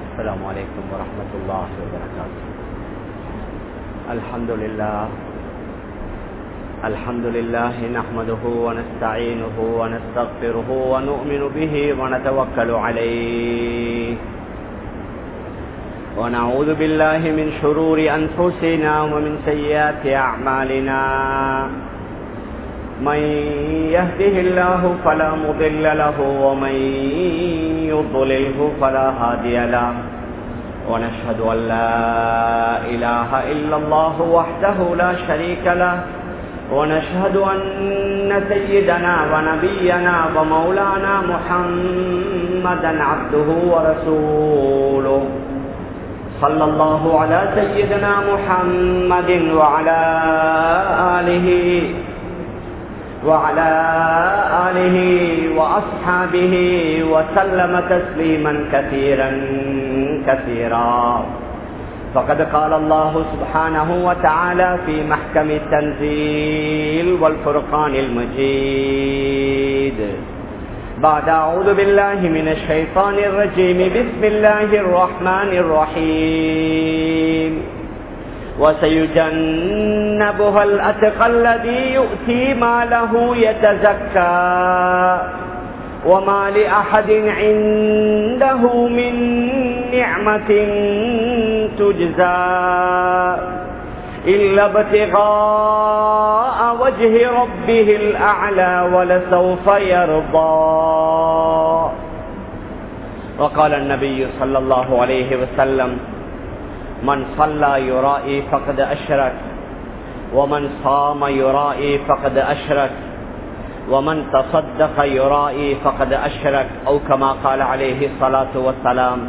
السلام عليكم ورحمة الله وبركاته الحمد لله الحمد لله نحمده ونستعينه ونستغفره ونؤمن به ونتوكل عليه ونعوذ بالله من شرور أنفسنا ومن سيئات أعمالنا من يهده الله فلا مضل له ومن يضلله فلا هادي له ونشهد أن لا إله إلا الله وحده لا شريك له ونشهد أن سيدنا ونبينا ومولانا محمدا عبده ورسوله صلى الله على سيدنا محمد وعلى آله وعلى آله وأصحابه وسلم تسليما كثيرا كثيرا فقد قال الله سبحانه وتعالى في محكم التنزيل والفرقان المجيد بعد أعوذ بالله من الشيطان الرجيم بسم الله الرحمن الرحيم وسيجنبها الأتقى الذي يؤتي ماله يتزكى وما لأحد عنده من نعمة تجزى إلا ابتغاء وجه ربه الأعلى ولسوف يرضى وقال النبي صلى الله عليه وسلم من صلى يرائي فقد أشرك ومن صام يرائي فقد أشرك ومن تصدق يرائي فقد أشرك أو كما قال عليه الصلاة والسلام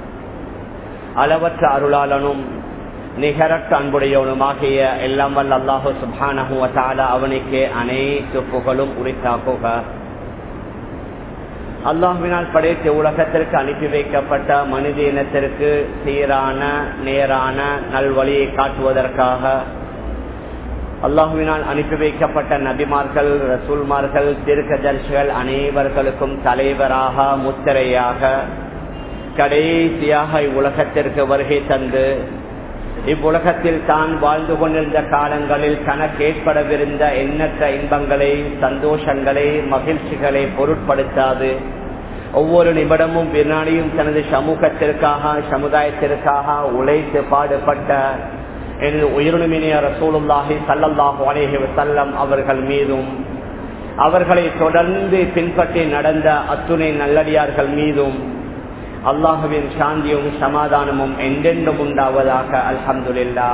அளவற்ற அருளாளனும் நிகரற்ற அன்புடையவனுமாகிய எல்லாம் வல்ல அல்லாஹு சுபானஹுவத்தால அவனுக்கு அனைத்து புகழும் உரித்தாக்குக அல்லாஹுவினால் படைத்த உலகத்திற்கு அனுப்பி வைக்கப்பட்ட மனித இனத்திற்கு சீரான நேரான நல்வழியை காட்டுவதற்காக அல்லாஹுவினால் அனுப்பி வைக்கப்பட்ட நபிமார்கள் ரசூல்மார்கள் திருக்கதர்ஷிகள் அனைவர்களுக்கும் தலைவராக முத்திரையாக கடைசியாக இவ்வுலகத்திற்கு வருகை தந்து இவ்வுலகத்தில் தான் வாழ்ந்து கொண்டிருந்த காலங்களில் தனக்கு ஏற்படவிருந்த எண்ணற்ற இன்பங்களை சந்தோஷங்களை மகிழ்ச்சிகளை பொருட்படுத்தாது ஒவ்வொரு நிமிடமும் வினாடியும் தனது சமூகத்திற்காக சமுதாயத்திற்காக உழைத்து பாடுபட்ட எனது உயிரினுமினிய ரசூலுல்லாஹி சல்லல்லாஹு அலேஹி வசல்லம் அவர்கள் மீதும் அவர்களை தொடர்ந்து பின்பற்றி நடந்த அத்துணை நல்லடியார்கள் மீதும் அல்லாஹுவின் சாந்தியும் சமாதானமும் என்றென்றும் உண்டாவதாக அல்ஹம்துல்லா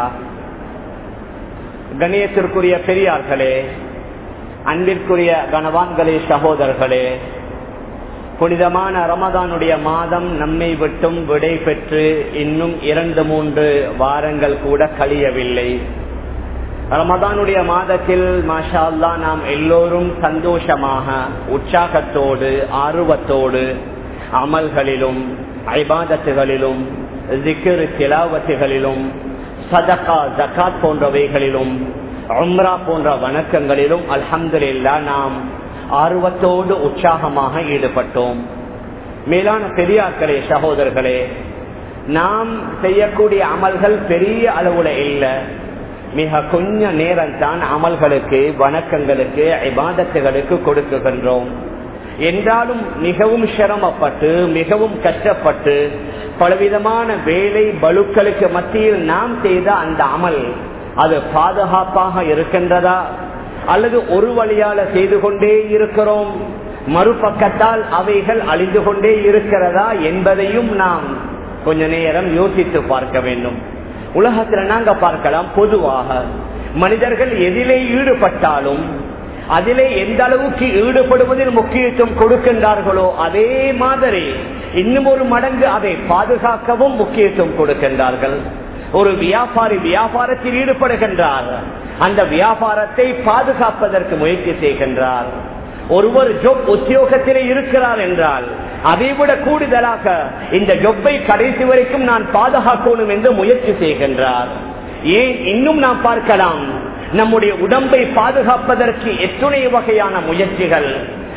கணியத்திற்குரிய பெரியார்களே அன்பிற்குரிய கனவான்களே சகோதரர்களே புனிதமான ரமதானுடைய மாதம் நம்மை விட்டும் விடை பெற்று இன்னும் இரண்டு மூன்று வாரங்கள் கூட கழியவில்லை ரமதானுடைய மாதத்தில் மாஷா அல்லா நாம் எல்லோரும் சந்தோஷமாக உற்சாகத்தோடு ஆர்வத்தோடு அமல்களிலும் ஐபாதத்துகளிலும் ஜிக்கிரு திலாவத்துகளிலும் சதகா ஜக்காத் போன்றவைகளிலும் உம்ரா போன்ற வணக்கங்களிலும் அல்ஹம்துல்லா நாம் ஆர்வத்தோடு உற்சாகமாக ஈடுபட்டோம் மேலான பெரியார்களே சகோதரர்களே நாம் செய்யக்கூடிய அமல்கள் பெரிய அளவுல இல்லை மிக கொஞ்ச நேரம் தான் அமல்களுக்கு வணக்கங்களுக்கு இபாதத்துகளுக்கு கொடுக்குகின்றோம் என்றாலும் மிகவும் சிரமப்பட்டு மிகவும் கஷ்டப்பட்டு பலவிதமான வேலை பலுக்களுக்கு மத்தியில் நாம் செய்த அந்த அமல் அது பாதுகாப்பாக இருக்கின்றதா அல்லது ஒரு வழியால செய்து கொண்டே இருக்கிறோம் மறுபக்கத்தால் அவைகள் அழிந்து கொண்டே இருக்கிறதா என்பதையும் நாம் கொஞ்ச நேரம் யோசித்து பார்க்க வேண்டும் உலகத்துல நாங்க பார்க்கலாம் பொதுவாக மனிதர்கள் எதிலே ஈடுபட்டாலும் அதிலே எந்த அளவுக்கு ஈடுபடுவதில் முக்கியத்துவம் கொடுக்கின்றார்களோ அதே மாதிரி இன்னும் ஒரு மடங்கு அதை பாதுகாக்கவும் முக்கியத்துவம் கொடுக்கின்றார்கள் ஒரு வியாபாரி வியாபாரத்தில் ஈடுபடுகின்றார் அந்த வியாபாரத்தை பாதுகாப்பதற்கு முயற்சி செய்கின்றார் ஒருவர் ஜொப் உத்தியோகத்திலே இருக்கிறார் என்றால் அதைவிட கூடுதலாக இந்த ஜொப்பை கடைசி வரைக்கும் நான் பாதுகாக்கணும் என்று முயற்சி செய்கின்றார் ஏன் இன்னும் நாம் பார்க்கலாம் நம்முடைய உடம்பை பாதுகாப்பதற்கு எத்துணை வகையான முயற்சிகள்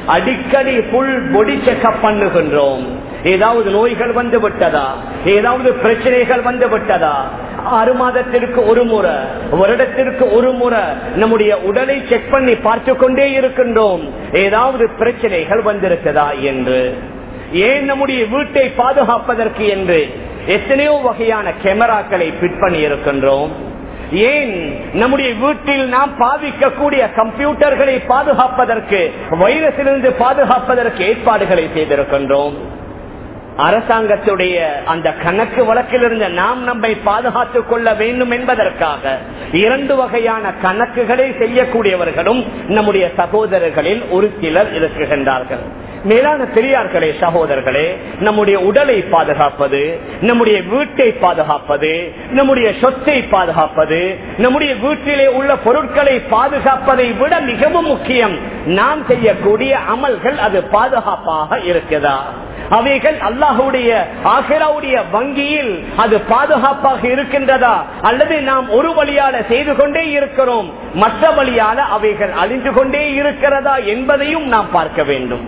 அடிக்கடி புல் பொடி செக்அப் பண்ணுகின்றோம் ஏதாவது நோய்கள் வந்து விட்டதா ஏதாவது பிரச்சனைகள் வந்து விட்டதா ஆறு மாதத்திற்கு ஒரு முறை வருடத்திற்கு ஒரு முறை நம்முடைய உடலை செக் பண்ணி பார்த்து கொண்டே இருக்கின்றோம் ஏதாவது பிரச்சனைகள் வந்திருக்குதா என்று ஏன் நம்முடைய வீட்டை பாதுகாப்பதற்கு என்று எத்தனையோ வகையான கேமராக்களை பிட் பண்ணி இருக்கின்றோம் ஏன் நம்முடைய வீட்டில் நாம் பாதிக்கக்கூடிய கம்ப்யூட்டர்களை பாதுகாப்பதற்கு வைரஸிலிருந்து பாதுகாப்பதற்கு ஏற்பாடுகளை செய்திருக்கின்றோம் அரசாங்கத்துடைய அந்த கணக்கு வழக்கிலிருந்து நாம் நம்மை பாதுகாத்துக் கொள்ள வேண்டும் என்பதற்காக இரண்டு வகையான கணக்குகளை செய்யக்கூடியவர்களும் நம்முடைய சகோதரர்களில் ஒரு சிலர் இருக்குகின்றார்கள் மேலான பெரியார்களே சகோதரர்களே நம்முடைய உடலை பாதுகாப்பது நம்முடைய வீட்டை பாதுகாப்பது நம்முடைய சொத்தை பாதுகாப்பது நம்முடைய வீட்டிலே உள்ள பொருட்களை பாதுகாப்பதை விட மிகவும் முக்கியம் நாம் செய்யக்கூடிய அமல்கள் அது பாதுகாப்பாக இருக்குதா அவைகள் அல்லாஹுடைய ஆசிராவுடைய வங்கியில் அது பாதுகாப்பாக இருக்கின்றதா அல்லது நாம் ஒரு வழியால செய்து கொண்டே இருக்கிறோம் மற்ற வழியால அவைகள் அழிந்து கொண்டே இருக்கிறதா என்பதையும் நாம் பார்க்க வேண்டும்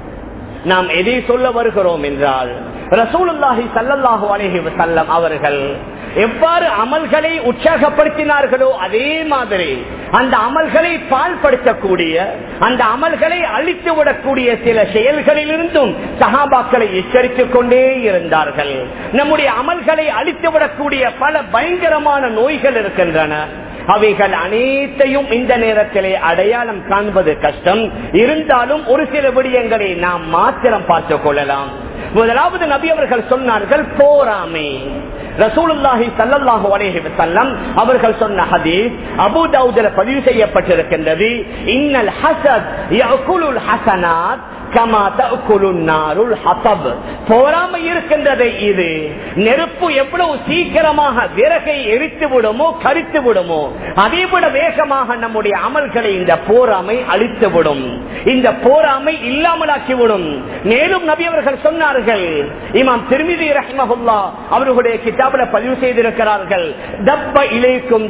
நாம் எதை சொல்ல வருகிறோம் என்றால் ரசூலுல்லாஹி சல்லல்லாஹு அலைஹி வஸல்லம் அவர்கள் எவ்வாறு அமல்களை உற்சாகப்படுத்தினார்களோ அதே மாதிரி அந்த அமல்களை பால்படுத்தக்கூடிய அந்த அமல்களை அழித்து விடக்கூடிய சில செயல்களிலிருந்தும் சகாபாக்களை எச்சரித்துக் கொண்டே இருந்தார்கள் நம்முடைய அமல்களை அழித்து விடக்கூடிய பல பயங்கரமான நோய்கள் இருக்கின்றன அவைகள் அனைத்தையும் இந்த நேரத்திலே அடையாளம் காண்பது கஷ்டம் இருந்தாலும் ஒரு சில விடயங்களை நாம் மாத்திரம் பார்த்துக் கொள்ளலாம் முதலாவது நபி அவர்கள் சொன்னார்கள் போராமை ரசூலுல்லாஹி சல்லல்லாஹு அலைஹி வஸல்லம் அவர்கள் சொன்ன ஹதீஸ் அபூ தௌத்ல பதிவு செய்யப்பட்டிருக்கின்றது இன்னல் ஹசத் யஅகுலுல் ஹஸனாத் கமா தஅகுலுன் நாருல் ஹதப் போராமை இருக்கின்றதே இது நெருப்பு எவ்வளவு சீக்கிரமாக விறகை எரித்து விடுமோ கரித்து விடுமோ அதே விட வேகமாக நம்முடைய அமல்களை இந்த போராமை அழித்து விடும் இந்த போராமை இல்லாமலாக்கிவிடும் மேலும் நபி அவர்கள் சொன்னார்கள் இமாம் திருமிதி ரஹ்மஹுல்லா அவர்களுடைய கிதாபில பதிவு செய்திருக்கிறார்கள் தப்ப இலைக்கும்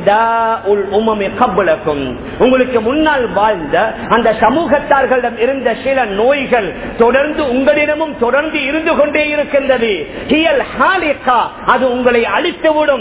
உங்களுக்கு முன்னால் வாழ்ந்த அந்த சமூகத்தார்களிடம் இருந்த சில நோய்கள் தொடர்ந்து உங்களிடமும் தொடர்ந்து இருந்து கொண்டே இருக்கின்றது அது உங்களை அழித்துவிடும்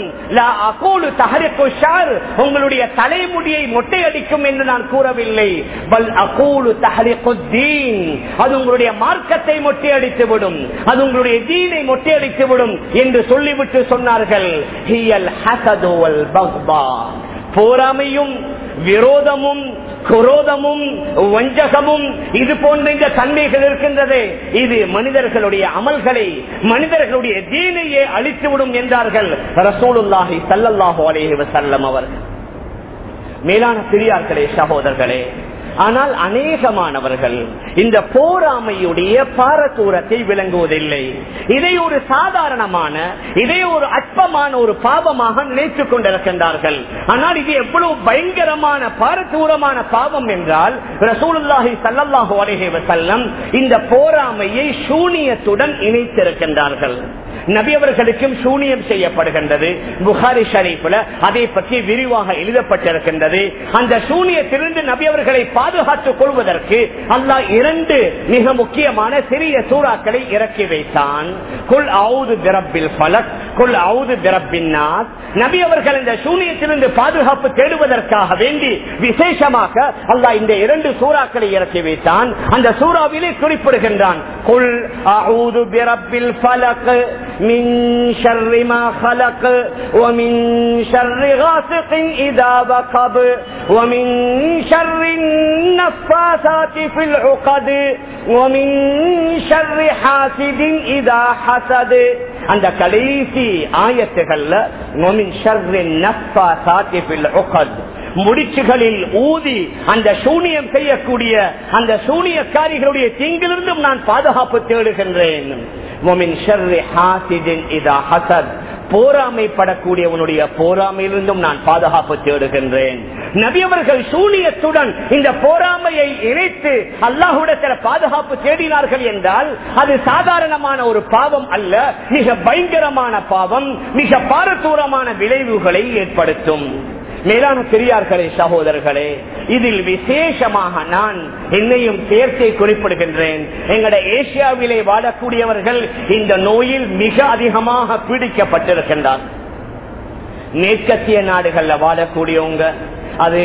உங்களுடைய தலைமுடியை மொட்டையடிக்கும் என்று நான் கூறவில்லை பல் அகூலு தஹரிகுத்தீன் அது உங்களுடைய மார்க்கத்தை மொட்டையடித்து விடும் அது உங்களுடைய தீனை மொட்டையடித்து விடும் என்று சொல்லிவிட்டு சொன்னார்கள் ஹியல் ஹசதுவல் பக்பா போராமையும் விரோதமும் குரோதமும் வஞ்சகமும் இது போன்ற இந்த தன்மைகள் இருக்கின்றது இது மனிதர்களுடைய அமல்களை மனிதர்களுடைய தீனையே அழித்துவிடும் என்றார்கள் ரசூலுல்லாஹி சல்லல்லாஹு அலைஹி வஸல்லம் அவர்கள் மேலான பெரியார்களே சகோதரர்களே ஆனால் அநேகமானவர்கள் இந்த போராமையுடைய பாரதூரத்தை விளங்குவதில்லை இதை ஒரு சாதாரணமான இதை ஒரு அற்பமான ஒரு பாவமாக நினைத்துக் கொண்டிருக்கின்றார்கள் ஆனால் இது எவ்வளவு பயங்கரமான பாரதூரமான பாவம் என்றால் ரசூலுல்லாஹி சல்லல்லாஹு அலைஹி வஸல்லம் இந்த போராமையை சூனியத்துடன் இணைத்திருக்கின்றார்கள் நபி அவர்களுக்கும் சூனியம் செய்யப்படுகின்றது புகாரி ஷரீஃப்ல அதை பற்றி விரிவாக எழுதப்பட்டிருக்கின்றது அந்த சூனியத்திலிருந்து நபி அவர்களை பாதுகாத்துக் கொள்வதற்கு அல்லாஹ் இரண்டு மிக முக்கியமான சிறிய சூறாக்களை இறக்கி வைத்தான் குல் அவுது திரப்பில் பலக் குல் அவுது திரப்பின் நபி அவர்கள் இந்த சூனியத்திலிருந்து பாதுகாப்பு தேடுவதற்காக வேண்டி விசேஷமாக அல்லாஹ் இந்த இரண்டு சூறாக்களை இறக்கி வைத்தான் அந்த சூறாவிலே குறிப்பிடுகின்றான் குல் அவுது பிரப்பில் பலக் من شر ما خلق ومن شر غاسق إذا بقب ومن شر النفاثات في العقد ومن شر حاسد إذا حسد அந்த கடைசி ஆயத்துகள்ல முடிச்சுகளில் ஊதி அந்த சூனியம் செய்யக்கூடிய அந்த சூனியக்காரிகளுடைய தீங்கிலிருந்தும் நான் பாதுகாப்பு தேடுகின்றேன் போராமைப்படக்கூடியவனுடைய போராமையிலிருந்தும் நான் பாதுகாப்பு தேடுகின்றேன் நபியவர்கள் சூனியத்துடன் இந்த போராமையை இணைத்து அல்லாஹுடத்தில் பாதுகாப்பு தேடினார்கள் என்றால் அது சாதாரணமான ஒரு பாவம் அல்ல மிக பயங்கரமான பாவம் மிக பாரதூரமான விளைவுகளை ஏற்படுத்தும் மேலான பெரியார்களே சகோதரர்களே இதில் விசேஷமாக நான் என்னையும் சேர்த்தே குறிப்பிடுகின்றேன் எங்கட ஏசியாவிலே வாழக்கூடியவர்கள் இந்த நோயில் மிக அதிகமாக பீடிக்கப்பட்டிருக்கின்றார் மேற்கத்திய நாடுகள்ல வாழக்கூடியவங்க அது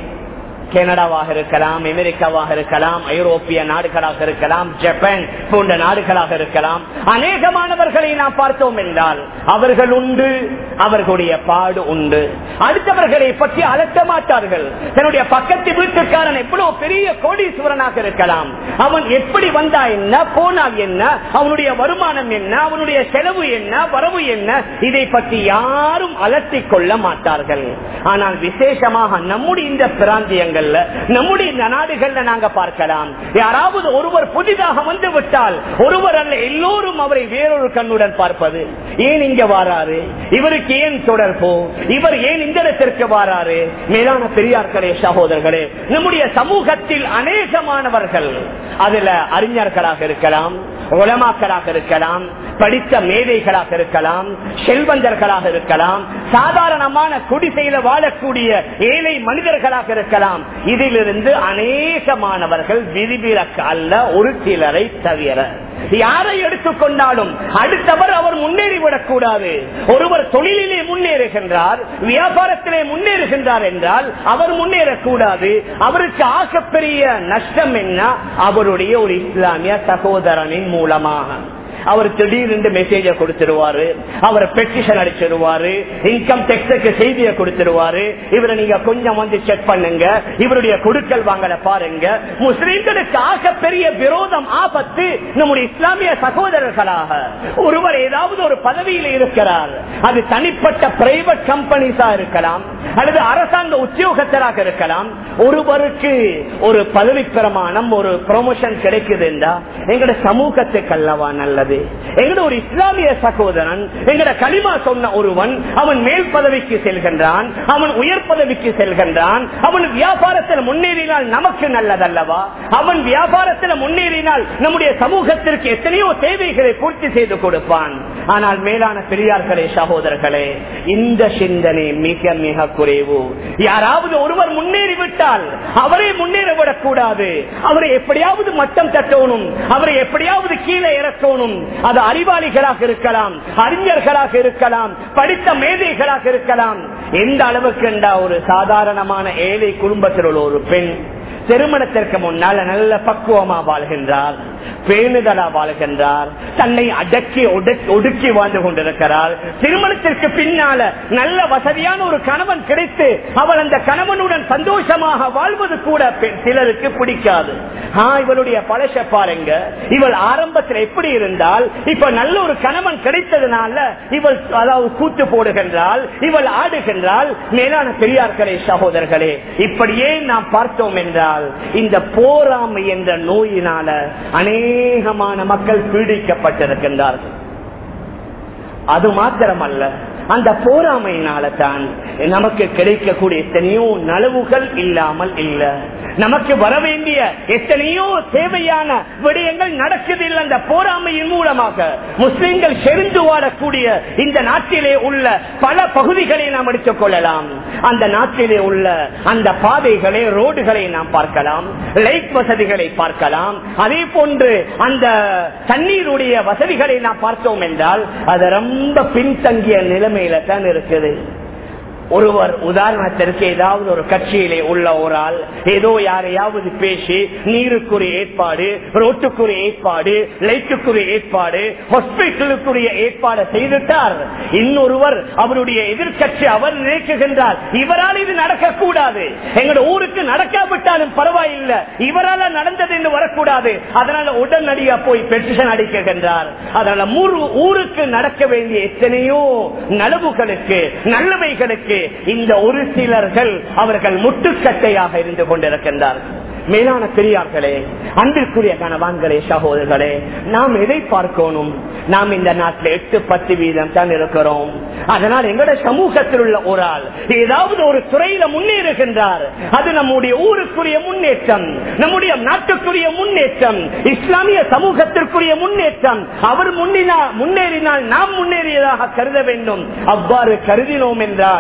கனடாவாக இருக்கலாம் அமெரிக்காவாக இருக்கலாம் ஐரோப்பிய நாடுகளாக இருக்கலாம் ஜப்பான் போன்ற நாடுகளாக இருக்கலாம் அநேகமானவர்களை நாம் பார்த்தோம் என்றால் அவர்கள் உண்டு அவர்களுடைய பாடு உண்டு அடுத்தவர்களை பற்றி அலட்ட மாட்டார்கள் தன்னுடைய பக்கத்து வீட்டுக்காரன் எவ்வளவு பெரிய கோடீஸ்வரனாக இருக்கலாம் அவன் எப்படி வந்தா என்ன போனால் என்ன அவனுடைய வருமானம் என்ன அவனுடைய செலவு என்ன வரவு என்ன இதை பற்றி யாரும் அலட்டிக் கொள்ள மாட்டார்கள் ஆனால் விசேஷமாக நம்முடைய இந்த பிராந்தியங்கள் நாடுகள்ல நம்முடைய இந்த நாடுகள்ல நாங்க பார்க்கலாம் யாராவது ஒருவர் புதிதாக வந்து விட்டால் ஒருவர் அல்ல எல்லோரும் அவரை வேறொரு கண்ணுடன் பார்ப்பது ஏன் இங்க வாராரு இவருக்கு ஏன் தொடர்பு இவர் ஏன் இந்த இடத்திற்கு வாராரு மேலான பெரியார்களே சகோதரர்களே நம்முடைய சமூகத்தில் அநேகமானவர்கள் அதுல அறிஞர்களாக இருக்கலாம் உலமாக்களாக இருக்கலாம் படித்த மேதைகளாக இருக்கலாம் செல்வந்தர்களாக இருக்கலாம் சாதாரணமான குடிசையில வாழக்கூடிய ஏழை மனிதர்களாக இருக்கலாம் இதிலிருந்து அநேகமானவர்கள் விதிவிலக்கு அல்ல ஒரு சிலரை தவிர யாரை எடுத்துக்கொண்டாலும் அடுத்தவர் அவர் முன்னேறிவிடக் கூடாது ஒருவர் தொழிலிலே முன்னேறுகின்றார் வியாபாரத்திலே முன்னேறுகின்றார் என்றால் அவர் முன்னேறக்கூடாது அவருக்கு ஆகப்பெரிய நஷ்டம் என்ன அவருடைய ஒரு இஸ்லாமிய சகோதரனின் மூலமாக அவர் திடீர்னு மெசேஜ கொடுத்துருவாரு அவர் பெட்டிஷன் அடிச்சிருவாரு இன்கம் டெக்ஸுக்கு செய்தியை கொடுத்துருவாரு இவரை நீங்க கொஞ்சம் வந்து செக் பண்ணுங்க இவருடைய கொடுக்கல் வாங்கல பாருங்க முஸ்லிம்களுக்கு ஆக பெரிய விரோதம் ஆபத்து நம்முடைய இஸ்லாமிய சகோதரர்களாக ஒருவர் ஏதாவது ஒரு பதவியில் இருக்கிறார் அது தனிப்பட்ட பிரைவேட் கம்பெனிஸா இருக்கலாம் அல்லது அரசாங்க உத்தியோகத்தராக இருக்கலாம் ஒருவருக்கு ஒரு பதவி பிரமாணம் ஒரு ப்ரொமோஷன் கிடைக்குது என்றா எங்கட சமூகத்துக்கு அல்லவா நல்லது எங்கட ஒரு இஸ்லாமிய சகோதரன் எங்கட களிமா சொன்ன ஒருவன் அவன் மேல் பதவிக்கு செல்கின்றான் அவன் உயர் பதவிக்கு செல்கின்றான் அவன் வியாபாரத்தில் முன்னேறினால் நமக்கு நல்லதல்லவா அவன் வியாபாரத்தில் முன்னேறினால் நம்முடைய சமூகத்திற்கு எத்தனையோ தேவைகளை பூர்த்தி செய்து கொடுப்பான் ஆனால் மேலான பெரியார்களே சகோதரர்களே இந்த சிந்தனை மிக மிக குறைவு யாராவது ஒருவர் முன்னேறிவிட்டால் அவரே முன்னேறவிடக் கூடாது அவரை எப்படியாவது மட்டம் தட்டணும் அவரை எப்படியாவது கீழே இறக்கணும் அது அறிவாளிகளாக இருக்கலாம் அறிஞர்களாக இருக்கலாம் படித்த மேதைகளாக இருக்கலாம் எந்த அளவுக்கு என்றா ஒரு சாதாரணமான ஏழை குடும்பத்தில் உள்ள ஒரு பெண் திருமணத்திற்கு முன்னால் நல்ல பக்குவமா வாழ்கின்றார் பேணுதலா வாழ்கின்றார் தன்னை அடக்கி ஒடுக்கி வாழ்ந்து கொண்டிருக்கிறார் திருமணத்திற்கு பின்னால நல்ல வசதியான ஒரு கணவன் கிடைத்து அவள் அந்த கணவனுடன் சந்தோஷமாக வாழ்வது கூட சிலருக்கு பிடிக்காது இவளுடைய பழச பாருங்க இவள் ஆரம்பத்தில் எப்படி இருந்தால் இப்ப நல்ல ஒரு கணவன் கிடைத்ததுனால இவள் அதாவது கூத்து போடுகின்றால் இவள் ஆடுகின்றால் மேலான பெரியார்களே சகோதரர்களே இப்படியே நாம் பார்த்தோம் என்றால் இந்த போராமை என்ற நோயினால அநேகமான மக்கள் பீடிக்கப்பட்டிருக்கின்றார்கள் அது மாத்திரமல்ல அந்த போராமையினால தான் நமக்கு கிடைக்கக்கூடிய எத்தனையோ நலவுகள் இல்லாமல் இல்ல நமக்கு வர வேண்டிய எத்தனையோ தேவையான விடயங்கள் நடக்குதில்லை அந்த போராமையின் மூலமாக முஸ்லிம்கள் செறிந்து வாழக்கூடிய இந்த நாட்டிலே உள்ள பல பகுதிகளை நாம் எடுத்துக் கொள்ளலாம் அந்த நாட்டிலே உள்ள அந்த பாதைகளை ரோடுகளை நாம் பார்க்கலாம் லைட் வசதிகளை பார்க்கலாம் அதே போன்று அந்த தண்ணீருடைய வசதிகளை நாம் பார்த்தோம் என்றால் அது ரொம்ப பின்தங்கிய நிலைமையில தான் இருக்குது ஒருவர் உதாரணத்திற்கு ஏதாவது ஒரு கட்சியிலே உள்ள ஒரு ஆள் ஏதோ யாரையாவது பேசி நீருக்குரிய ஏற்பாடு ரோட்டுக்குரிய ஏற்பாடு லைட்டுக்குரிய ஏற்பாடு ஹாஸ்பிட்டலுக்குரிய ஏற்பாடு செய்துட்டார் இன்னொருவர் அவருடைய எதிர்கட்சி அவர் நினைக்குகின்றார் இவரால் இது நடக்கக்கூடாது எங்களோட ஊருக்கு நடக்காவிட்டாலும் பரவாயில்லை இவரால் நடந்தது என்று வரக்கூடாது அதனால உடனடியா போய் பெட்டிஷன் அடிக்கின்றார் அதனால ஊருக்கு நடக்க வேண்டிய எத்தனையோ நலவுகளுக்கு நல்லவைகளுக்கு இந்த ஒரு சிலர்கள் அவர்கள் முட்டுக்கட்டையாக இருந்து கொண்டிருக்கின்றார்கள் மேலான பெரியார்களே அன்பிற்குரிய கணவான்களே சகோதரர்களே நாம் எதை பார்க்கணும் நாம் இந்த நாட்டில் எட்டு பத்து வீதம் தான் இருக்கிறோம் அதனால் எங்களுடைய சமூகத்தில் உள்ள ஒரு ஆள் ஏதாவது ஒரு துறையில முன்னேறுகின்றார் அது நம்முடைய ஊருக்குரிய முன்னேற்றம் நம்முடைய நாட்டுக்குரிய முன்னேற்றம் இஸ்லாமிய சமூகத்திற்குரிய முன்னேற்றம் அவர் முன்னினா முன்னேறினால் நாம் முன்னேறியதாக கருத வேண்டும் அவ்வாறு கருதினோம் என்றால்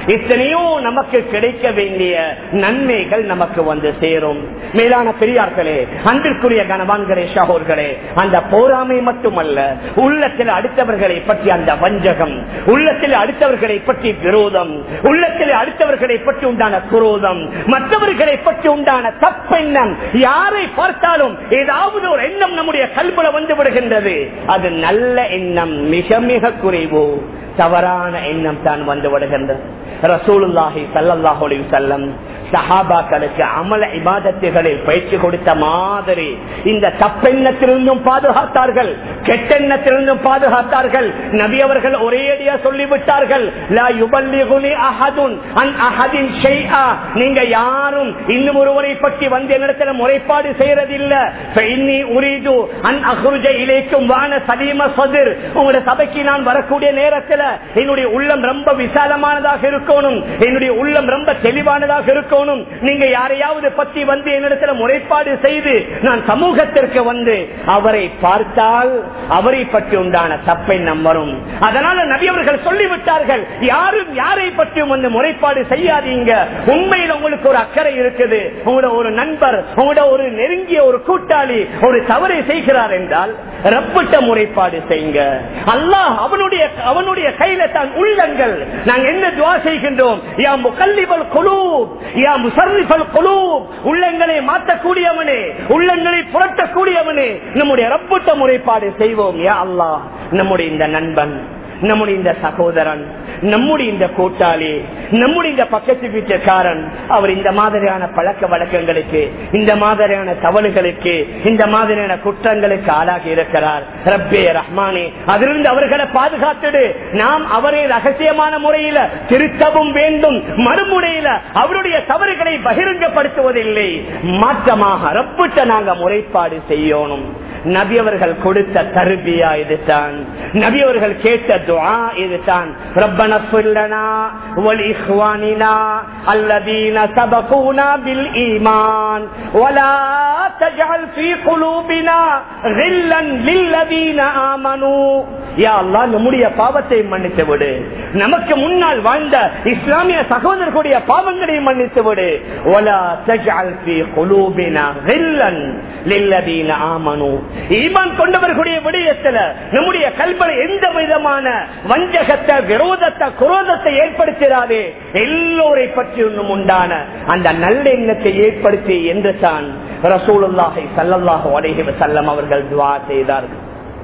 எத்தனையோ நமக்கு கிடைக்க வேண்டிய நன்மைகள் நமக்கு வந்து சேரும் மேலான பெரியார்களே அன்பிற்குரிய கனவான்களே சகோர்களே அந்த போராமை மட்டுமல்ல உள்ளத்தில் அடுத்தவர்களை பற்றி அந்த வஞ்சகம் உள்ளத்தில் அடுத்தவர்களை பற்றி விரோதம் உள்ளத்தில் அடுத்தவர்களை பற்றி உண்டான குரோதம் மற்றவர்களை பற்றி உண்டான தப்பெண்ணம் யாரை பார்த்தாலும் ஏதாவது ஒரு எண்ணம் நம்முடைய கல்புல வந்து விடுகின்றது அது நல்ல எண்ணம் மிக மிக குறைவு தவறான எண்ணம் தான் வந்து விடுகின்றது ரசூலுல்லாஹி சல்லாஹூ அலைஹி வஸல்லம் சஹாபாக்களுக்கு அமல இபாதத்துகளில் பயிற்சி கொடுத்த மாதிரி இந்த தப்பெண்ணத்திலிருந்தும் பாதுகாத்தார்கள் கெட்டெண்ணத்திலிருந்தும் பாதுகாத்தார்கள் நபி அவர்கள் ஒரே அடியா சொல்லிவிட்டார்கள் லா யுபல்லிகுனி அஹதுன் அன் அஹதின் ஷைஆ நீங்க யாரும் இன்னும் ஒருவரை பற்றி வந்து என்னிடத்தில் முறைப்பாடு செய்யறதில்ல ஃபைன்னி உரீது அன் அஹ்ருஜ இலைக்கும் வான சலீம சதுர் உங்களுடைய சபைக்கு நான் வரக்கூடிய நேரத்தில் என்னுடைய உள்ளம் ரொம்ப விசாலமானதாக இருக்கணும் என்னுடைய உள்ளம் ரொம்ப தெளிவானதாக இருக்கணும் நீங்க யாரையாவது பத்தி வந்து என்னிடத்துல முறைப்பாடு செய்து நான் சமூகத்திற்கு வந்து அவரை பார்த்தால் அவரை பற்றி உண்டான தப்பை நம்பரும் அதனால நபி அவர்கள் சொல்லிவிட்டார்கள் யாரும் யாரை பற்றியும் வந்து முறைப்பாடு செய்யாதீங்க உண்மையில் உங்களுக்கு ஒரு அக்கறை இருக்குது உங்களோட ஒரு நண்பர் உங்களோட ஒரு நெருங்கிய ஒரு கூட்டாளி ஒரு தவறை செய்கிறார் என்றால் ரப்பிட்ட முறைப்பாடு செய்யுங்க அல்லாஹ் அவனுடைய அவனுடைய கையில தான் உள்ளங்கள் நாங்க என்ன துவா செய்கின்றோம் யா முகல்லிபல் குலூப் யா முசர்ரிஃபல் குலூப் உள்ளங்களை மாற்றக்கூடியவனே உள்ளங்களை புரட்டக்கூடியவனே நம்முடைய ரப்பிட்ட முறைப்பாடு செய்வோம் யா அல்லாஹ் நம்முடைய இந்த நண்பன் நம்முடைய இந்த சகோதரன் நம்முடைய இந்த கூட்டாளி நம்முடைய இந்த பக்கத்து வீட்டுக்காரன் அவர் இந்த மாதிரியான பழக்க வழக்கங்களுக்கு இந்த மாதிரியான தவறுகளுக்கு இந்த மாதிரியான குற்றங்களுக்கு ஆளாகி இருக்கிறார் ரப்பே ரஹ்மானே அதிலிருந்து அவர்களை பாதுகாத்துடு நாம் அவரை ரகசியமான முறையில திருத்தவும் வேண்டும் மறுமுறையில அவருடைய தவறுகளை பகிரங்கப்படுத்துவதில்லை மாற்றமாக ரப்பிட்ட நாங்க முறைப்பாடு செய்யணும் நபி அவர்கள் கொடுத்த தருபியா இதுதான் நபி அவர்கள் கேட்ட துவா இதுதான் ரப்பன சொல்லனா وَلِإِخْوَانِنَا الَّذِينَ سَبَقُونَا بِالْإِيمَانِ وَلَا تَجْعَلْ فِي قُلُوبِنَا غِلًّا لِلَّذِينَ آمَنُوا யா அல்லாஹ் நம்முடைய பாவத்தை மன்னித்து விடு நமக்கு முன்னால் வாழ்ந்த இஸ்லாமிய சகோதரர்களுடைய பாவங்களை மன்னித்து விடு وَلَا تَجْعَلْ فِي قُلُوبِنَا غِلًّا لِلَّذِينَ آمَنُوا ஈமான் கொண்டவர்களுடைய விடயத்துல நம்முடைய கல்வனை எந்த விதமான வஞ்சகத்தை விரோதத்தை குரோதத்தை ஏற்படுத்திடாதே எல்லோரை பற்றி ஒன்றும் உண்டான அந்த நல்லெண்ணத்தை ஏற்படுத்தி என்று தான் ரசூலுல்லாஹை சல்லல்லாஹு அலைஹி வஸல்லம் அவர்கள் துவா செய்தார்கள்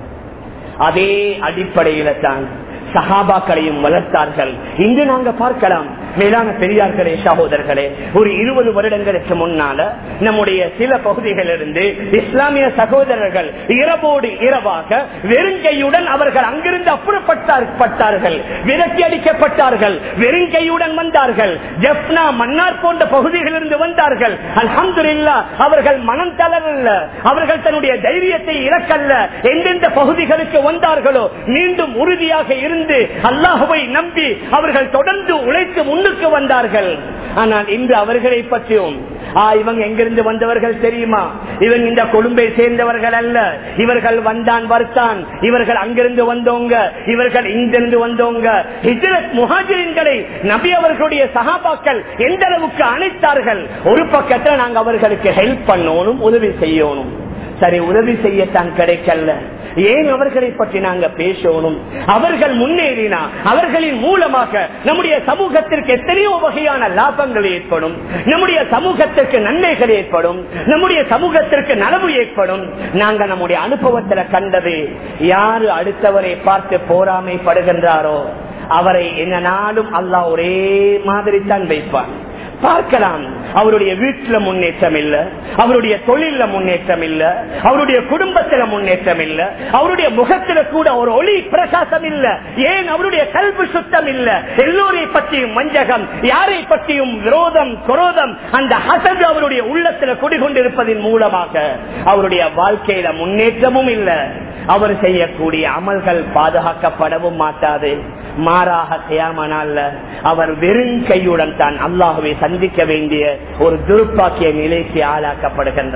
அதே அடிப்படையில தான் சஹாபாக்களையும் வளர்த்தார்கள் இன்று நாங்க பார்க்கலாம் மேலான பெரியார்களே சகோதரர்களே ஒரு இருபது வருடங்களுக்கு முன்னால நம்முடைய சில பகுதிகளிலிருந்து இஸ்லாமிய சகோதரர்கள் இரவோடு இரவாக வெறுங்கையுடன் அவர்கள் அங்கிருந்து அப்புறப்பட்டார்கள் விரட்டி அடிக்கப்பட்டார்கள் வெறுங்கையுடன் வந்தார்கள் ஜப்னா மன்னார் போன்ற பகுதிகளிலிருந்து வந்தார்கள் அல்ஹம்துலில்லா அவர்கள் மனம் தளரல்ல அவர்கள் தன்னுடைய தைரியத்தை இறக்கல்ல எந்தெந்த பகுதிகளுக்கு வந்தார்களோ மீண்டும் உறுதியாக இருந்து அல்லாஹுவை நம்பி அவர்கள் தொடர்ந்து உழைத்து முன்னுக்கு வந்தார்கள் ஆனால் இன்று அவர்களை பற்றியும் ஆ, இவங்க எங்கிருந்து வந்தவர்கள் தெரியுமா இவங்க இந்த கொழும்பை சேர்ந்தவர்கள் அல்ல இவர்கள் வந்தான் வர்த்தான் இவர்கள் அங்கிருந்து வந்தவங்க இவர்கள் இங்கிருந்து வந்தவங்க ஹிஜ்ரத் முஹாஜிரின்களை நபி அவர்களுடைய சகாபாக்கள் எந்த அளவுக்கு அணைத்தார்கள் ஒரு பக்கத்துல நாங்க அவர்களுக்கு ஹெல்ப் பண்ணணும் உதவி செய்யணும் சரி உதவி செய்யத்தான் கிடைக்கல ஏன் அவர்களை பற்றி நாங்க பேசணும் அவர்கள் முன்னேறினா அவர்களின் மூலமாக நம்முடைய சமூகத்திற்கு எத்தனையோ வகையான லாபங்கள் ஏற்படும் நம்முடைய சமூகத்திற்கு நன்மைகள் ஏற்படும் நம்முடைய சமூகத்திற்கு நலவு ஏற்படும் நாங்க நம்முடைய அனுபவத்துல கண்டது யாரு அடுத்தவரை பார்த்து போராமைப்படுகின்றாரோ அவரை என்ன நாளும் அல்லாஹ் ஒரே மாதிரி தான் வைப்பான் பார்க்கலாம் அவருடைய வீட்டுல முன்னேற்றம் இல்ல அவருடைய தொழில முன்னேற்றம் இல்ல அவருடைய குடும்பத்துல முன்னேற்றம் இல்ல அவருடைய முகத்துல கூட ஒரு ஒளி பிரகாசம் இல்ல ஏன் அவருடைய கல்வி சுத்தம் இல்ல எல்லோரை பற்றியும் வஞ்சகம் யாரை பற்றியும் விரோதம் குரோதம் அந்த ஹசது அவருடைய உள்ளத்துல குடிகொண்டிருப்பதன் மூலமாக அவருடைய வாழ்க்கையில முன்னேற்றமும் இல்ல அவர் செய்யக்கூடிய அமல்கள் பாதுகாக்கப்படவும் மாட்டாது மாறாக செய்யாமனால அவர் வெறும் கையுடன் தான் அல்லாஹுவை சந்திக்க வேண்டிய ஒரு துருப்பாக்கிய நிலைக்கு ஆளாக்கப்படுகின்றார்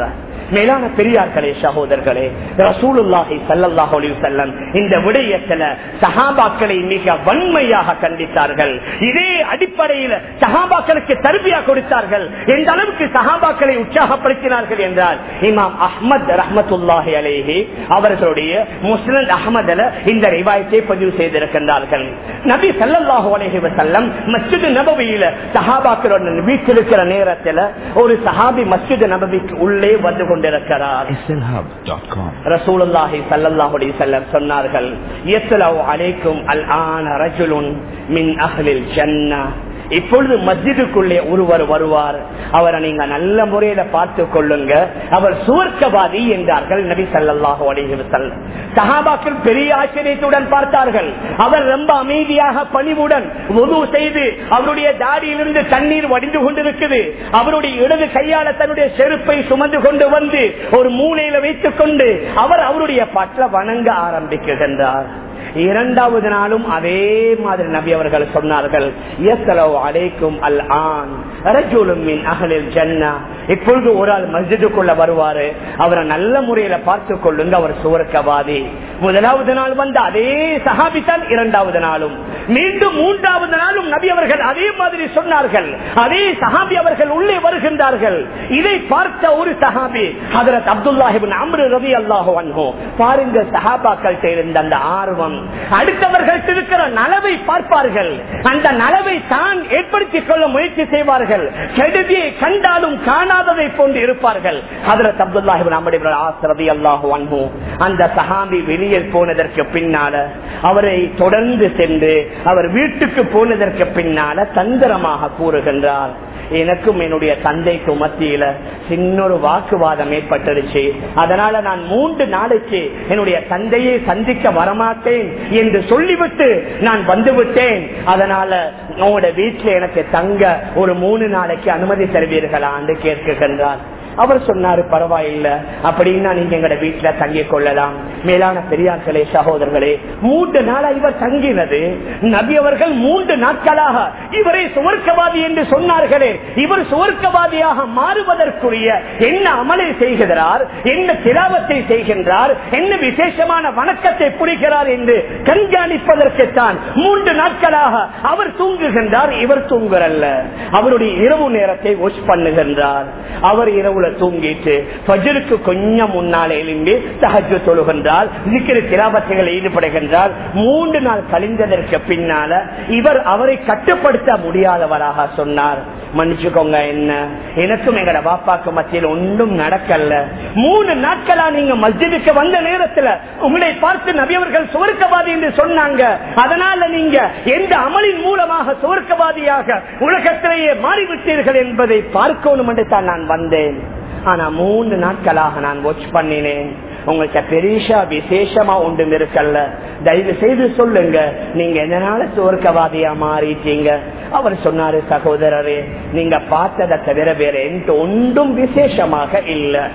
மேலான பெரியார்களே சகோதரர்களே ரசூலுல்லாஹி ஸல்லல்லாஹு அலைஹி வஸல்லம் இந்த விடயத்துல சஹாபாக்களை மிக வன்மையாக கண்டித்தார்கள் இதே அடிப்படையில் சஹாபாக்களுக்கு தர்பியா கொடுத்தார்கள் எந்த அளவுக்கு சஹாபாக்களை உற்சாகப்படுத்தினார்கள் என்றால் இமாம் அஹ்மத் ரஹ்மத்துல்லாஹி அலைஹி அவர்களுடைய முஸ்லிம் அஹமதுல இந்த ரிவாயத்தை பதிவு செய்திருக்கின்றார்கள் நபி ஸல்லல்லாஹு அலைஹி வஸல்லம் மஸ்ஜித் நபவியில சஹாபாக்களுடன் வீட்டிருக்கிற நேரத்துல ஒரு சஹாபி மஸ்ஜித் நபவிக்கு உள்ளே வந்து கொண்டிருக்கிறார் slhub.com. ரசூலுல்லாஹி ஸல்லல்லாஹு அலைஹி வஸல்லம் சொன்னார்கள் யஸ்லவு அலைக்கும் அல் ஆன ரஜுலுன் மின் அஹ்லில் ஜன்னah இப்பொழுது மஸ்ஜிதுக்குள்ளே ஒருவர் வருவார் அவரை நீங்க நல்ல முறையில பார்த்து கொள்ளுங்க அவர் சுவர்க்கவாதி என்றார்கள் நபி ஸல்லல்லாஹு அலைஹி வஸல்லம் சஹாபாக்கள் பெரிய ஆச்சரியத்துடன் பார்த்தார்கள் அவர் ரொம்ப அமைதியாக பணிவுடன் உது செய்து அவருடைய தாடியிலிருந்து தண்ணீர் வடிந்து கொண்டிருக்குது அவருடைய இடது கையால தன்னுடைய செருப்பை சுமந்து கொண்டு வந்து ஒரு மூலையில வைத்துக் கொண்டு அவர் அவருடைய பற்ற வணங்க ஆரம்பிக்கின்றார் இரண்டாவது நாளும் அதே மாதிரி நபி அவர்கள் சொன்னார்கள் "யஸ்ஸலவு அலைக்கும் அல் ஆன் ரஜுலும் மின் அஹ்லில் ஜன்னா." இப்பொழுது ஒரு ஆள் மஸ்ஜிதுக்குள்ள வருவாரு அவரை நல்ல முறையில பார்த்து கொள்ளுங்க அவர் சுவர்க்கவாதி முதலாவது நாள் வந்த அதே சஹாபி தான் இரண்டாவது நாளும் மீண்டும் மூன்றாவது நாளும் நபி அவர்கள் அதே மாதிரி சொன்னார்கள் அதே சஹாபி அவர்கள் உள்ளே வருகின்றார்கள் இதை பார்த்த ஒரு சஹாபி ஹதரத் அப்துல்லாஹிபின் அம்ரு ரவி அல்லாஹு அன்ஹோ பாருங்க சஹாபாக்கள் இருந்த அந்த ஆர்வம் அடுத்தவர்கள் இருக்கிற நலவை பார்ப்பார்கள் அந்த நலவை தான் ஏற்படுத்திக் கொள்ள முயற்சி செய்வார்கள் கெடுதியை கண்டாலும் காணாததை போன்று இருப்பார்கள் ஹதரத் அப்துல்லாஹிபின் அம்ரு ஆசிரதி அல்லாஹு அன்ஹோ அந்த சஹாபி வெளியே போனதற்கு பின்னால அவரை தொடர்ந்து சென்று அவர் வீட்டுக்கு போனதற்கு பின்னால தந்திரமாக கூறுகின்றார் எனக்கும் என்னுடைய தந்தைக்கும் மத்தியில சின்னொரு வாக்குவாதம் ஏற்பட்டுருச்சு அதனால நான் மூன்று நாளைக்கு என்னுடைய தந்தையை சந்திக்க வரமாட்டேன் என்று சொல்லிவிட்டு நான் வந்துவிட்டேன் அதனால உங்களோட வீட்டுல எனக்கு தங்க ஒரு மூணு நாளைக்கு அனுமதி தருவீர்களா என்று கேட்கின்றார் அவர் சொன்னாரு பரவாயில்ல அப்படின்னா நீங்க எங்கட வீட்டுல தங்கிக் கொள்ளலாம் மேலான பெரியார்களே சகோதரர்களே மூன்று நாளா இவர் தங்கினது நபி அவர்கள் மூன்று நாட்களாக இவரை சுவர்க்கவாதி என்று சொன்னார்களே இவர் சுவர்க்கவாதியாக மாறுவதற்குரிய என்ன அமலை செய்கிறார் என்ன திராவத்தை செய்கின்றார் என்ன விசேஷமான வணக்கத்தை புரிகிறார் என்று கண்காணிப்பதற்குத்தான் மூன்று நாட்களாக அவர் தூங்குகின்றார் இவர் தூங்குறல்ல அவருடைய இரவு நேரத்தை வாஷ் பண்ணுகின்றார் அவர் இரவுல தூங்கிட்டு பஜருக்கு கொஞ்சம் முன்னாலே எழும்பி தகஜு தொழுகின்றார் நிக்கிற கிராபத்தைகள் ஈடுபடுகின்றார் மூன்று நாள் கழிந்ததற்கு பின்னால இவர் அவரை கட்டுப்படுத்த முடியாதவராக சொன்னார் மன்னிச்சுக்கோங்க என்ன எனக்கும் எங்கட பாப்பாக்கு மத்தியில் ஒன்றும் நடக்கல மூணு நாட்களா நீங்க மஸ்ஜிதுக்கு வந்த நேரத்துல உங்களை பார்த்து நபியவர்கள் சுவர்க்கவாதி என்று சொன்னாங்க அதனால நீங்க எந்த அமலின் மூலமாக சுவர்க்கவாதியாக உலகத்திலேயே மாறிவிட்டீர்கள் என்பதை பார்க்கணும் என்று தான் நான் வந்தேன் ஆனா மூன்று நாட்களாக நான் வாட்ச் பண்ணினேன் உங்கள்கிட்ட பெரிசா விசேஷமா ஒன்றும் இருக்கல்ல தயவு செய்து சொல்லுங்க நீங்க எதனால சுவர்க்கவாதியா மாறிட்டீங்க அவர் சொன்னாரு சகோதரரே நீங்க பார்த்ததை தவிர வேற எந்த ஒன்றும் விசேஷமாக இல்லை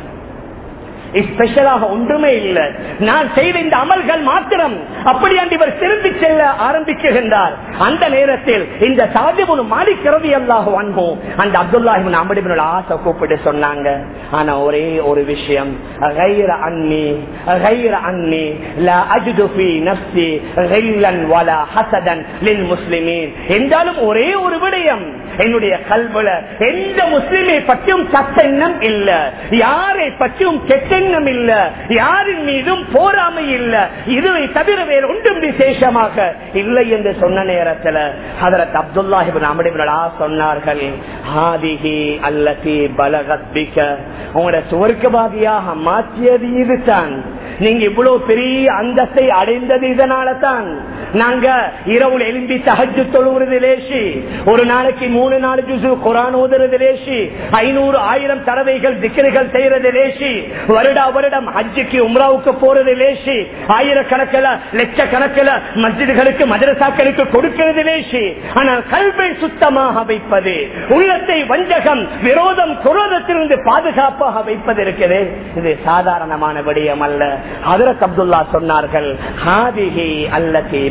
ஸ்பெஷலாக ஒன்றுமே இல்லை நான் செய்த இந்த அமல்கள் மாத்திரம் அப்படியாண்டு இவர் திரும்பி செல்ல ஆரம்பிக்குகின்றார் அந்த நேரத்தில் இந்த சாதிபுன் மாலிக்கிறது அல்லாஹ் அன்போம் அந்த அப்துல்லாஹிபின் அமடிபின் ஆசை கூப்பிட்டு சொன்னாங்க ஆனா ஒரே ஒரு விஷயம் غير عني غير عني لا أجد في نفسي غلا ولا حسدا للمسلمين என்றாலும் ஒரே ஒரு விடயம் என்னுடைய கல்வில எந்த முஸ்லிமை பற்றியும் சத்தெண்ணம் இல்ல யாரை பற்றியும் கெட்டெண்ணம் இல்ல யாரின் மீதும் போராமை இல்ல இதுவை தவிர வேறு ஒன்றும் விசேஷமாக இல்லை என்று சொன்ன நேரத்தில் ஹதரத் அப்துல்லாஹிபின் அமடிபினா சொன்னார்கள் ஆதிகி அல்லதி பலகத்பிக்க உங்களோட சுவர்க்கவாதியாக மாற்றியது இதுதான் நீங்க இவ்வளவு பெரிய அந்தஸ்தை அடைந்தது இதனால தான் நாங்க இரவுல எலும்பி தகஜு தொழுவது லேசி ஒரு நாளைக்கு மூணு நாலு ஜுசு குரான் ஓதுறது லேசி ஐநூறு ஆயிரம் தடவைகள் திக்கர்கள் செய்யறது லேசி வருடா வருடம் ஹஜ்ஜுக்கு உம்ராவுக்கு போறது லேசி ஆயிரக்கணக்கில் லட்சக்கணக்கில் மஸ்ஜிதுகளுக்கு மதரசாக்களுக்கு கொடுக்கிறது லேசி ஆனால் கல்வை சுத்தமாக வைப்பது உள்ளத்தை வஞ்சகம் விரோதம் குரோதத்திலிருந்து பாதுகாப்பாக வைப்பது இருக்குது இது சாதாரணமான விடயம் அல்ல ஹதரத் அப்துல்லா சொன்னார்கள் ஹாதிஹி அல்லதி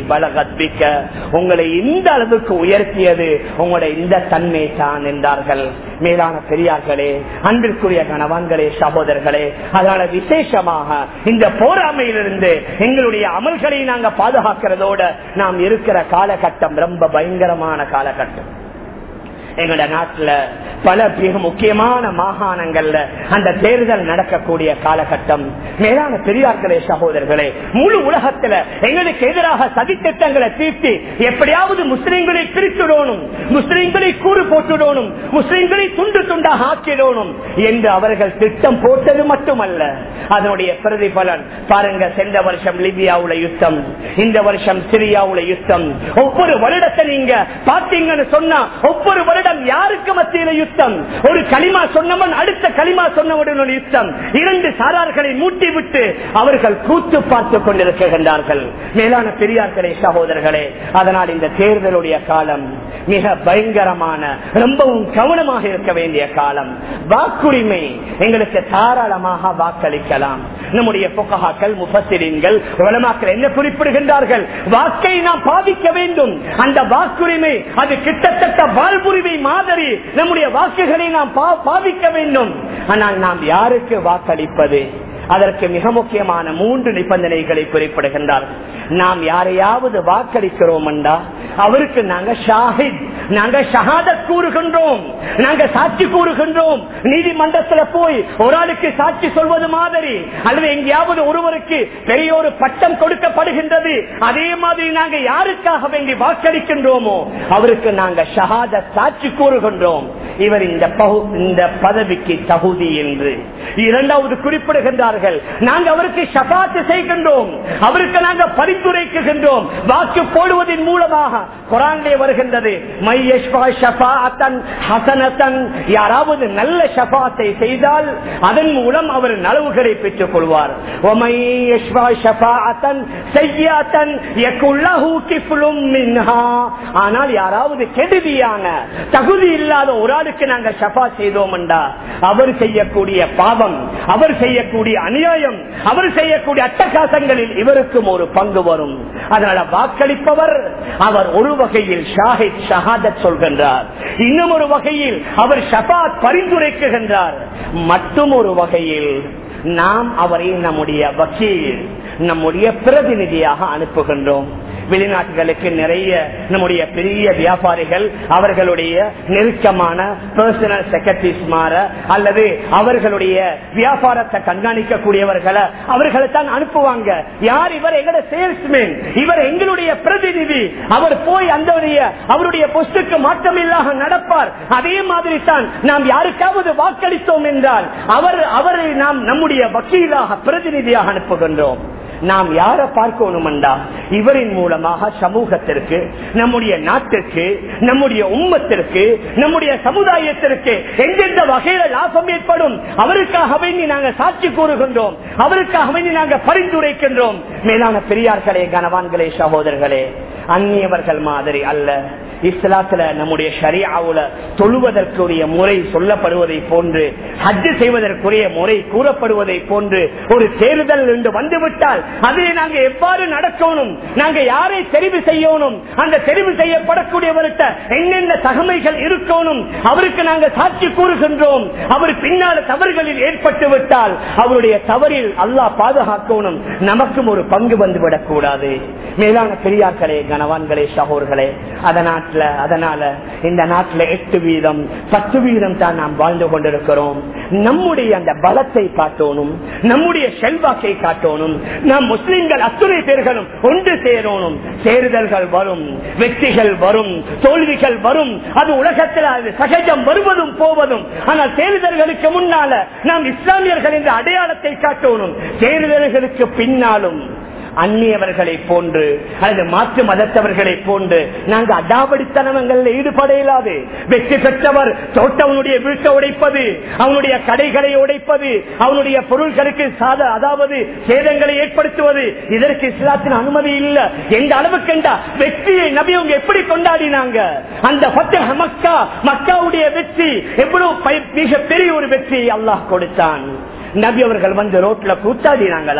பலகத்பிக்க உங்களை இந்த அளவுக்கு உயர்த்தியது உங்களுடைய இந்த தன்மை தான் என்றார்கள் மேலான பெரியார்களே அன்பிற்குரிய கணவான்களே சகோதரர்களே அதனால விசேஷமாக இந்த போராமையிலிருந்து எங்களுடைய அமல்களை நாங்க பாதுகாக்கிறதோட நாம் இருக்கிற காலகட்டம் ரொம்ப பயங்கரமான காலகட்டம் எங்களோட நாட்டுல பல மிக முக்கியமான மாகாணங்கள்ல அந்த தேர்தல் நடக்கக்கூடிய காலகட்டம் மேலான பெரியார்களே சகோதரர்களே முழு உலகத்துல எங்களுக்கு எதிராக சதித்திட்டங்களை தீர்த்து எப்படியாவது முஸ்லிம்களை பிரித்துடணும் முஸ்லிம்களை கூறு போட்டுடணும் முஸ்லிம்களை துண்டு துண்டாக ஆக்கிடணும் என்று அவர்கள் திட்டம் போட்டது மட்டுமல்ல அதனுடைய பிரதிபலன் பாருங்க சென்ற வருஷம் லிபியாவுல யுத்தம் இந்த வருஷம் சிரியாவுல யுத்தம் ஒவ்வொரு வருடத்தை நீங்க பாத்தீங்கன்னு சொன்னா ஒவ்வொரு வருடம் யாருக்கு மத்தியில யுத்தம் ஒரு களிமா சொன்னவன் அடுத்த களிமா சொன்னவுடன் ஒரு யுத்தம் இரண்டு சாரார்களை மூட்டி விட்டு அவர்கள் கூத்து பார்த்து கொண்டிருக்கின்றார்கள் மேலான பெரியார்களே சகோதரர்களே அதனால் இந்த தேர்தலுடைய காலம் மிக பயங்கரமான ரொம்பவும் கவனமாக இருக்க வேண்டிய காலம் வாக்குரிமை எங்களுக்கு தாராளமாக வாக்களிக்கலாம் நம்முடைய புகஹாக்கள் முபசிரின்கள் உலமாக்கள் என்ன குறிப்பிடுகின்றார்கள் வாக்கை நாம் பாதிக்க வேண்டும் அந்த வாக்குரிமை அது கிட்டத்தட்ட வாழ்வுரிமை மாதிரி நம்முடைய வாக்குகளை நாம் பா- பாதிக்க வேண்டும் ஆனால் நாம் யாருக்கு வாக்களிப்பது அதற்கு மிக முக்கியமான மூன்று நிபந்தனைகளை குறிப்பிடுகின்றார் நாம் யாரையாவது வாக்களிக்கிறோம் என்றா அவருக்கு நாங்க ஷாஹித் நாங்க ஷஹாதத் கூறுகின்றோம் நாங்க சாட்சி கூறுகின்றோம் நீதிமன்றத்துல போய் ஒரு ஆளுக்கு சாட்சி சொல்வது மாதிரி அல்லது எங்கேயாவது ஒருவருக்கு பெரிய ஒரு பட்டம் கொடுக்கப்படுகின்றது அதே மாதிரி நாங்க யாருக்காக வேண்டி வாக்களிக்கின்றோமோ அவருக்கு நாங்க ஷஹாதத் சாட்சி கூறுகின்றோம் இவர் இந்த பகு- இந்த பதவிக்கு தகுதி என்று இரண்டாவது குறிப்பிடுகின்றார்கள் நாங்க அவருக்கு ஷபாத்து செய்கின்றோம் அவருக்கு நாங்க பரிந்துரைக்குகின்றோம் வாக்கு போடுவதன் மூலமாக குரானிலே வருகின்றது மை யஷ்பா ஷஃபாஅத்தன் ஹஸனத்தன். யாராவது நல்ல ஷபாத்தை செய்தால் அதன் மூலம் அவர் நலவுகளை பெற்றுக் கொள்வார் ஒமை யஷ்பா ஷஃபாஅத்தன் ஸய்யிஅத்தன் யகுல் லஹு கிஃப்லும் மின்ஹா. ஆனால் யாராவது கெடுதியான தகுதி இல்லாத ஒரு ஆளுக்கு நாங்க ஷபா செய்தோம் என்றா அவர் செய்யக்கூடிய பாவம் அவர் செய்யக்கூடிய அநியாயம் அவர் செய்யக்கூடிய அட்டகாசங்களில் இவருக்கும் ஒரு பங்கு வரும் அதனால வாக்களிப்பவர் அவர் ஒரு வகையில் ஷாஹித் ஷஹாதத் சொல்கின்றார் இன்னும் ஒரு வகையில் அவர் ஷபாத் பரிந்துரைக்குகின்றார் மற்றும் ஒரு வகையில் நாம் அவரை நம்முடைய வக்கீல் நம்முடைய பிரதிநிதியாக அனுப்புகின்றோம் வெளிநாட்டுகளுக்கு நிறைய நம்முடைய பெரிய வியாபாரிகள் அவர்களுடைய நெருக்கமான பர்சனல் செக்ரட்டரிஸ் மாற அல்லது அவர்களுடைய வியாபாரத்தை கண்காணிக்கக்கூடியவர்களை அவர்களை தான் அனுப்புவாங்க யார் இவர் எங்களோட சேல்ஸ்மேன் இவர் எங்களுடைய பிரதிநிதி அவர் போய் அந்த அவருடைய பொஸ்டுக்கு மாற்றமில்லாக நடப்பார் அதே மாதிரி தான் நாம் யாருக்காவது வாக்களித்தோம் என்றால் அவர் அவரை நாம் நம்முடைய வக்கீலாக பிரதிநிதியாக அனுப்புகின்றோம் நாம் யாரை பார்க்கணும்டா இவரின் மூலமாக சமூகத்திற்கு நம்முடைய நாட்டிற்கு நம்முடைய உம்மத்திற்கு நம்முடைய சமுதாயத்திற்கு எந்தெந்த வகையில லாபம் ஏற்படும் அவருக்காக வேண்டி நாங்கள் சாட்சி கூறுகின்றோம் அவருக்காக வேண்டி நாங்கள் பரிந்துரைக்கின்றோம் மேலான பெரியார்களே கனவான்களே சகோதரர்களே அந்நியவர்கள் மாதிரி அல்ல இஸ்லாத்துல நம்முடைய ஷரியாவுல தொழுவதற்குரிய முறை சொல்லப்படுவதை போன்று ஹஜ் செய்வதற்குரிய முறை கூறப்படுவதை போன்று ஒரு தேர்தல் என்று வந்துவிட்டால் அதிலே நாங்க எவ்வாறு நடக்கணும் நாங்க யாரை தெரிவு செய்யணும் அந்த தெரிவு செய்யப்படக்கூடியவர்கிட்ட என்னென்ன தகமைகள் இருக்கணும் அவருக்கு நாங்க சாட்சி கூறுகின்றோம் அவர் பின்னால தவறுகளில் ஏற்பட்டு விட்டால் அவருடைய தவறில் அல்லாஹ் பாதுகாக்கணும் நமக்கும் ஒரு பங்கு வந்து விடக்கூடாது மேலான பெரியார்களே கனவான்களே சகோர்களே அதனால அதனால இந்த நாட்டில் எட்டு வீதம் பத்து வீதம் தான் நாம் வாழ்ந்து கொண்டிருக்கிறோம் நம்முடைய அந்த பலத்தை காட்டணும் நம்முடைய செல்வாக்கை காட்டணும் நாம் முஸ்லிம்கள் அத்துணை பேர்களும் ஒன்று சேரணும் தேர்தல்கள் வரும் வெற்றிகள் வரும் தோல்விகள் வரும் அது உலகத்தில் அது சகஜம் வருவதும் போவதும் ஆனால் தேர்தல்களுக்கு முன்னால நாம் இஸ்லாமியர்கள் என்ற அடையாளத்தை காட்டணும் தேர்தல்களுக்கு பின்னாலும் அந்நியவர்களை போன்று அல்லது மாற்று மதத்தவர்களை போன்று நாங்கள் அடாவடித்தனங்கள் ஈடுபட இயலாது வெற்றி பெற்றவர் தோட்டவனுடைய வீட்டை உடைப்பது அவனுடைய கடைகளை உடைப்பது அவனுடைய பொருள்களுக்கு சாத அதாவது சேதங்களை ஏற்படுத்துவது இதற்கு இஸ்லாத்தின் அனுமதி இல்ல எந்த அளவுக்கு என்றா வெற்றியை நபி அவங்க எப்படி கொண்டாடினாங்க அந்த ஃபத்தஹ் மக்கா மக்காவுடைய வெற்றி எவ்வளவு பை- மிக பெரிய ஒரு வெற்றியை அல்லாஹ் கொடுத்தான் நபி அவர்கள் வந்து ரோட்ல கூத்தாடினாங்களா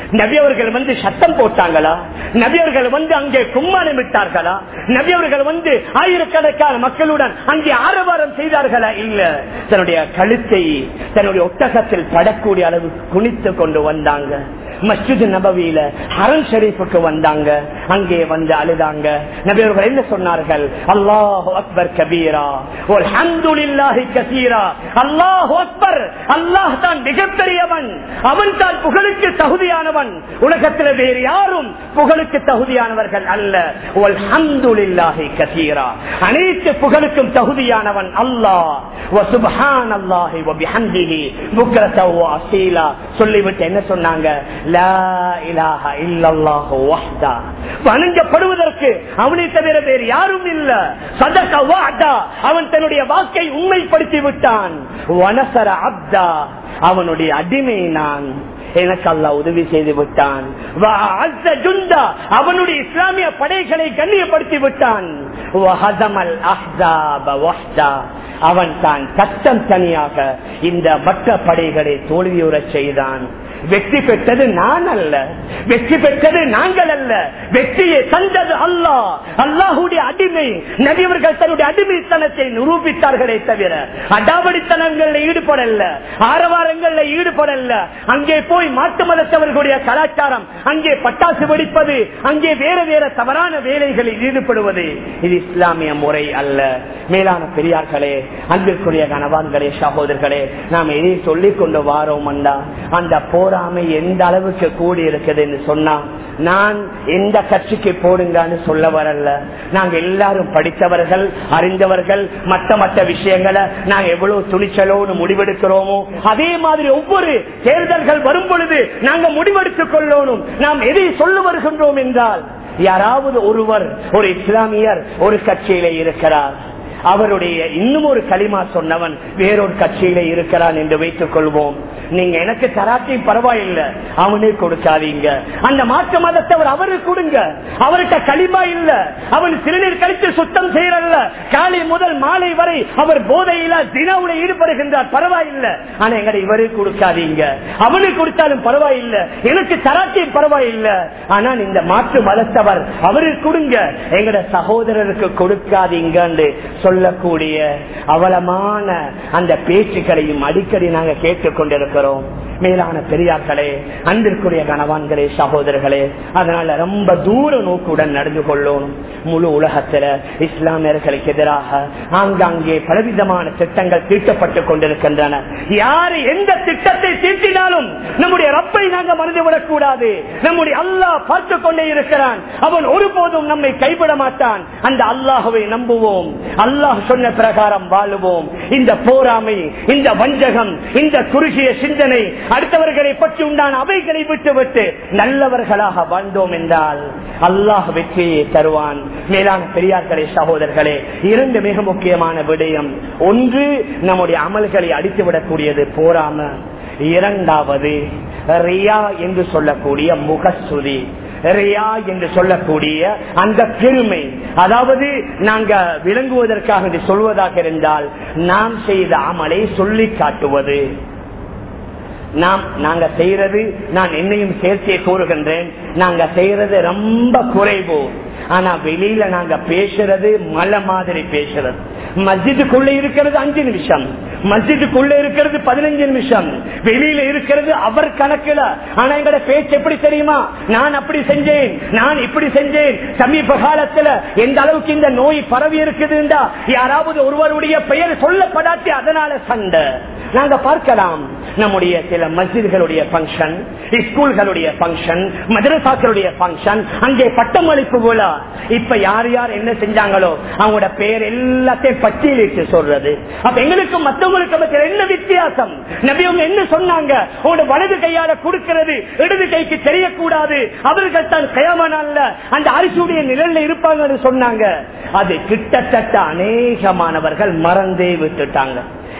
நபி அவர்கள் வந்து சத்தம் போட்டாங்களா நபி அவர்கள் வந்து அங்கே கும்மானம் விட்டார்களா நபி அவர்கள் வந்து ஆயிரக்கணக்கான மக்களுடன் அங்கே ஆரவாரம் செய்தார்களா இல்ல தன்னுடைய கழுத்தை தன்னுடைய ஒட்டகத்தில் படக்கூடிய அளவு குனித்து கொண்டு வந்தாங்க மஸ்ஜித் நபவியில ஹரன் ஷரீஃபுக்கு வந்தாங்க அங்கே வந்து அழுதாங்க நபி அவர்கள் என்ன சொன்னார்கள் அல்லாஹ் அக்பர் கபீரா அல்ஹம்துலில்லாஹி கசீரா அல்லாஹ் அக்பர் அல்லாஹ் தான் மிகப்பெரியவன் அவன் தான் புகழுக்கு தகுதியானவன் உலகத்தில் வேறு யாரும் புகழுக்கு தகுதியானவர்கள் அல்ல அல்ஹம்துலில்லாஹி கசீரா அனைத்து புகழுக்கும் தகுதியானவன் அல்லாஹ் வசுப்ஹான் அல்லாஹி வபிஹம்திஹி புக்ரத வஅசீலா சொல்லிவிட்டு என்ன சொன்னாங்க லா இலாஹ இல்லல்லாஹு வஹ்தா வணங்கப்படுவதற்கு அவனை தவிர வேறு யாரும் இல்ல சதக வாதா அவன் தன்னுடைய வாக்கை உண்மைப்படுத்தி விட்டான் வனசர அப்தா அவனுடைய அடிமை நான் எனக்கு அல்லா உதவி செய்து விட்டான் அவனுடைய இஸ்லாமிய படைகளை கண்ணியப்படுத்தி விட்டான் அவன் தான் கட்டம் தனியாக இந்த மற்ற படைகளை தோல்வியுற செய்தான் வெற்றி பெற்றது நான் அல்ல வெற்றி பெற்றது நாங்கள் அல்ல வெற்றியை தந்தது அல்லாஹ் அல்லாஹுடைய அடிமை நபியவர்கள் தன்னுடைய அடிமைத்தனத்தை நிரூபித்தார்களே தவிர அடாவடித்தனங்கள்ல ஈடுபடல ஆரவாரங்கள்ல ஈடுபடல அங்கே போய் மாட்டு மதத்தவர்களுடைய கலாச்சாரம் அங்கே பட்டாசு வெடிப்பது அங்கே வேற வேற தவறான வேலைகளில் ஈடுபடுவது இது இஸ்லாமிய முறை அல்ல மேலான பெரியார்களே அன்பிற்குரிய கணவான்களே சகோதரர்களே நாம் எதை சொல்லிக் கொண்டு வாரோம் அந்த போராமை எந்த அளவுக்கு கூடி இருக்குதுன்னு சொன்னா நான் எந்த கட்சிக்கு போடுங்கன்னு சொல்ல வரல நாங்க எல்லாரும் படித்தவர்கள் அறிந்தவர்கள் மற்ற மற்ற விஷயங்களை நாங்க எவ்வளவு துணிச்சலோடு முடிவெடுக்கிறோமோ அதே மாதிரி ஒவ்வொரு தேர்தல்கள் வரும் பொழுது நாங்க முடிவெடுத்துக் கொள்ளணும் நாம் எதை சொல்ல வருகின்றோம் என்றால் யாராவது ஒருவர் ஒரு இஸ்லாமியர் ஒரு கட்சியில இருக்கிறார் அவருடைய இன்னும் ஒரு களிமா சொன்னவன் வேறொரு கட்சியில இருக்கிறான் என்று வைத்துக் கொள்வோம் நீங்க எனக்கு தராட்டி பரவாயில்லை அவனே கொடுக்காதீங்க அந்த மாற்று மதத்தவர் அவருக்கு கொடுங்க அவர்கிட்ட களிமா இல்ல அவன் சிறுநீர் கழித்து சுத்தம் செய்யறல்ல காலை முதல் மாலை வரை அவர் போதையில தினவுல ஈடுபடுகின்றார் பரவாயில்லை ஆனா எங்கட இவருக்கு கொடுக்காதீங்க அவனுக்கு கொடுத்தாலும் பரவாயில்லை எனக்கு தராட்டியும் பரவாயில்லை ஆனால் இந்த மாற்று மதத்தவர் அவருக்கு கொடுங்க எங்கட சகோதரருக்கு கொடுக்காதீங்கன்னு சொல்லக்கூடிய அவலமான அந்த பேச்சுக்களையும் அடிக்கடி நாங்க கேட்டுக் கொண்டிருக்கிறோம் மேலான பெரியார்களே அன்பிற்குரிய கணவான்களே சகோதரர்களே அதனால ரொம்ப தூர நோக்குடன் நடந்து கொள்ளணும் முழு உலகத்துல இஸ்லாமியர்களுக்கு எதிராக ஆங்காங்கே பலவிதமான திட்டங்கள் தீட்டப்பட்டுக் கொண்டிருக்கின்றன யாரு எந்த திட்டத்தை தீட்டினாலும் நம்முடைய ரப்பை நாங்கள் மறந்துவிடக் கூடாது நம்முடைய அல்லாஹ் பார்த்து கொண்டே இருக்கிறான் அவன் ஒருபோதும் நம்மை கைவிட மாட்டான் அந்த அல்லாஹுவை நம்புவோம் அல்லாஹ் சொன்ன பிரகாரம் வாழுவோம் இந்த போராமை இந்த வஞ்சகம் இந்த குறுகிய சிந்தனை அடுத்தவர்களை பற்றி உண்டான அவைகளை விட்டுவிட்டு நல்லவர்களாக வாழ்ந்தோம் என்றால் அல்லாஹ் வெற்றியை தருவான் மேலான பெரியார்களே சகோதரர்களே இரண்டு மிக முக்கியமான விடயம் ஒன்று நம்முடைய அமல்களை அடித்துவிடக்கூடியது போராம இரண்டாவது ரியா என்று சொல்லக்கூடிய முகஸ்துதி ரியா என்று சொல்லக்கூடிய அந்த பெருமை அதாவது நாங்க விளங்குவதற்காக சொல்வதாக இருந்தால் நாம் செய்த அமலை சொல்லி காட்டுவது நாம் நாங்க செய்யறது நான் என்னையும் சேர்த்தே கூறுகின்றேன் நாங்க செய்யறது ரொம்ப குறைவு ஆனா வெளியில நாங்க பேசுறது மலை மாதிரி பேசுறது மஸ்ஜிதுக்குள்ள இருக்கிறது அஞ்சு நிமிஷம் மஸ்ஜிதுக்குள்ள இருக்கிறது பதினஞ்சு நிமிஷம் வெளியில இருக்கிறது அவர் கணக்குல ஆனா எங்கட பேச்சு எப்படி தெரியுமா நான் அப்படி செஞ்சேன் நான் இப்படி செஞ்சேன் சமீப காலத்துல எந்த அளவுக்கு இந்த நோய் பரவி இருக்குதுண்டா யாராவது ஒருவருடைய பெயர் சொல்லப்படாட்டி அதனால சண்டை நாங்க பார்க்கலாம் நம்முடைய சில மஸ்ஜிதுகளுடைய பங்கன் ஸ்கூல்களுடைய பங்கன் மதரசாக்களுடைய பங்கன் அங்கே பட்டமளிப்பு விழா இப்ப யார் யார் என்ன செஞ்சாங்களோ அவங்களோட பேர் எல்லாத்தையும் பட்டியலிட்டு சொல்றது அப்ப எங்களுக்கு மற்றவங்களுக்கு மத்தியில் என்ன வித்தியாசம் நபியவங்க என்ன சொன்னாங்க உங்களோட வலது கையால கொடுக்கிறது இடது கைக்கு தெரியக்கூடாது அவர்கள் தான் கயமானால அந்த அரிசியுடைய நிழல்ல இருப்பாங்கன்னு சொன்னாங்க அது கிட்டத்தட்ட அநேகமானவர்கள் மறந்தே விட்டுட்டாங்க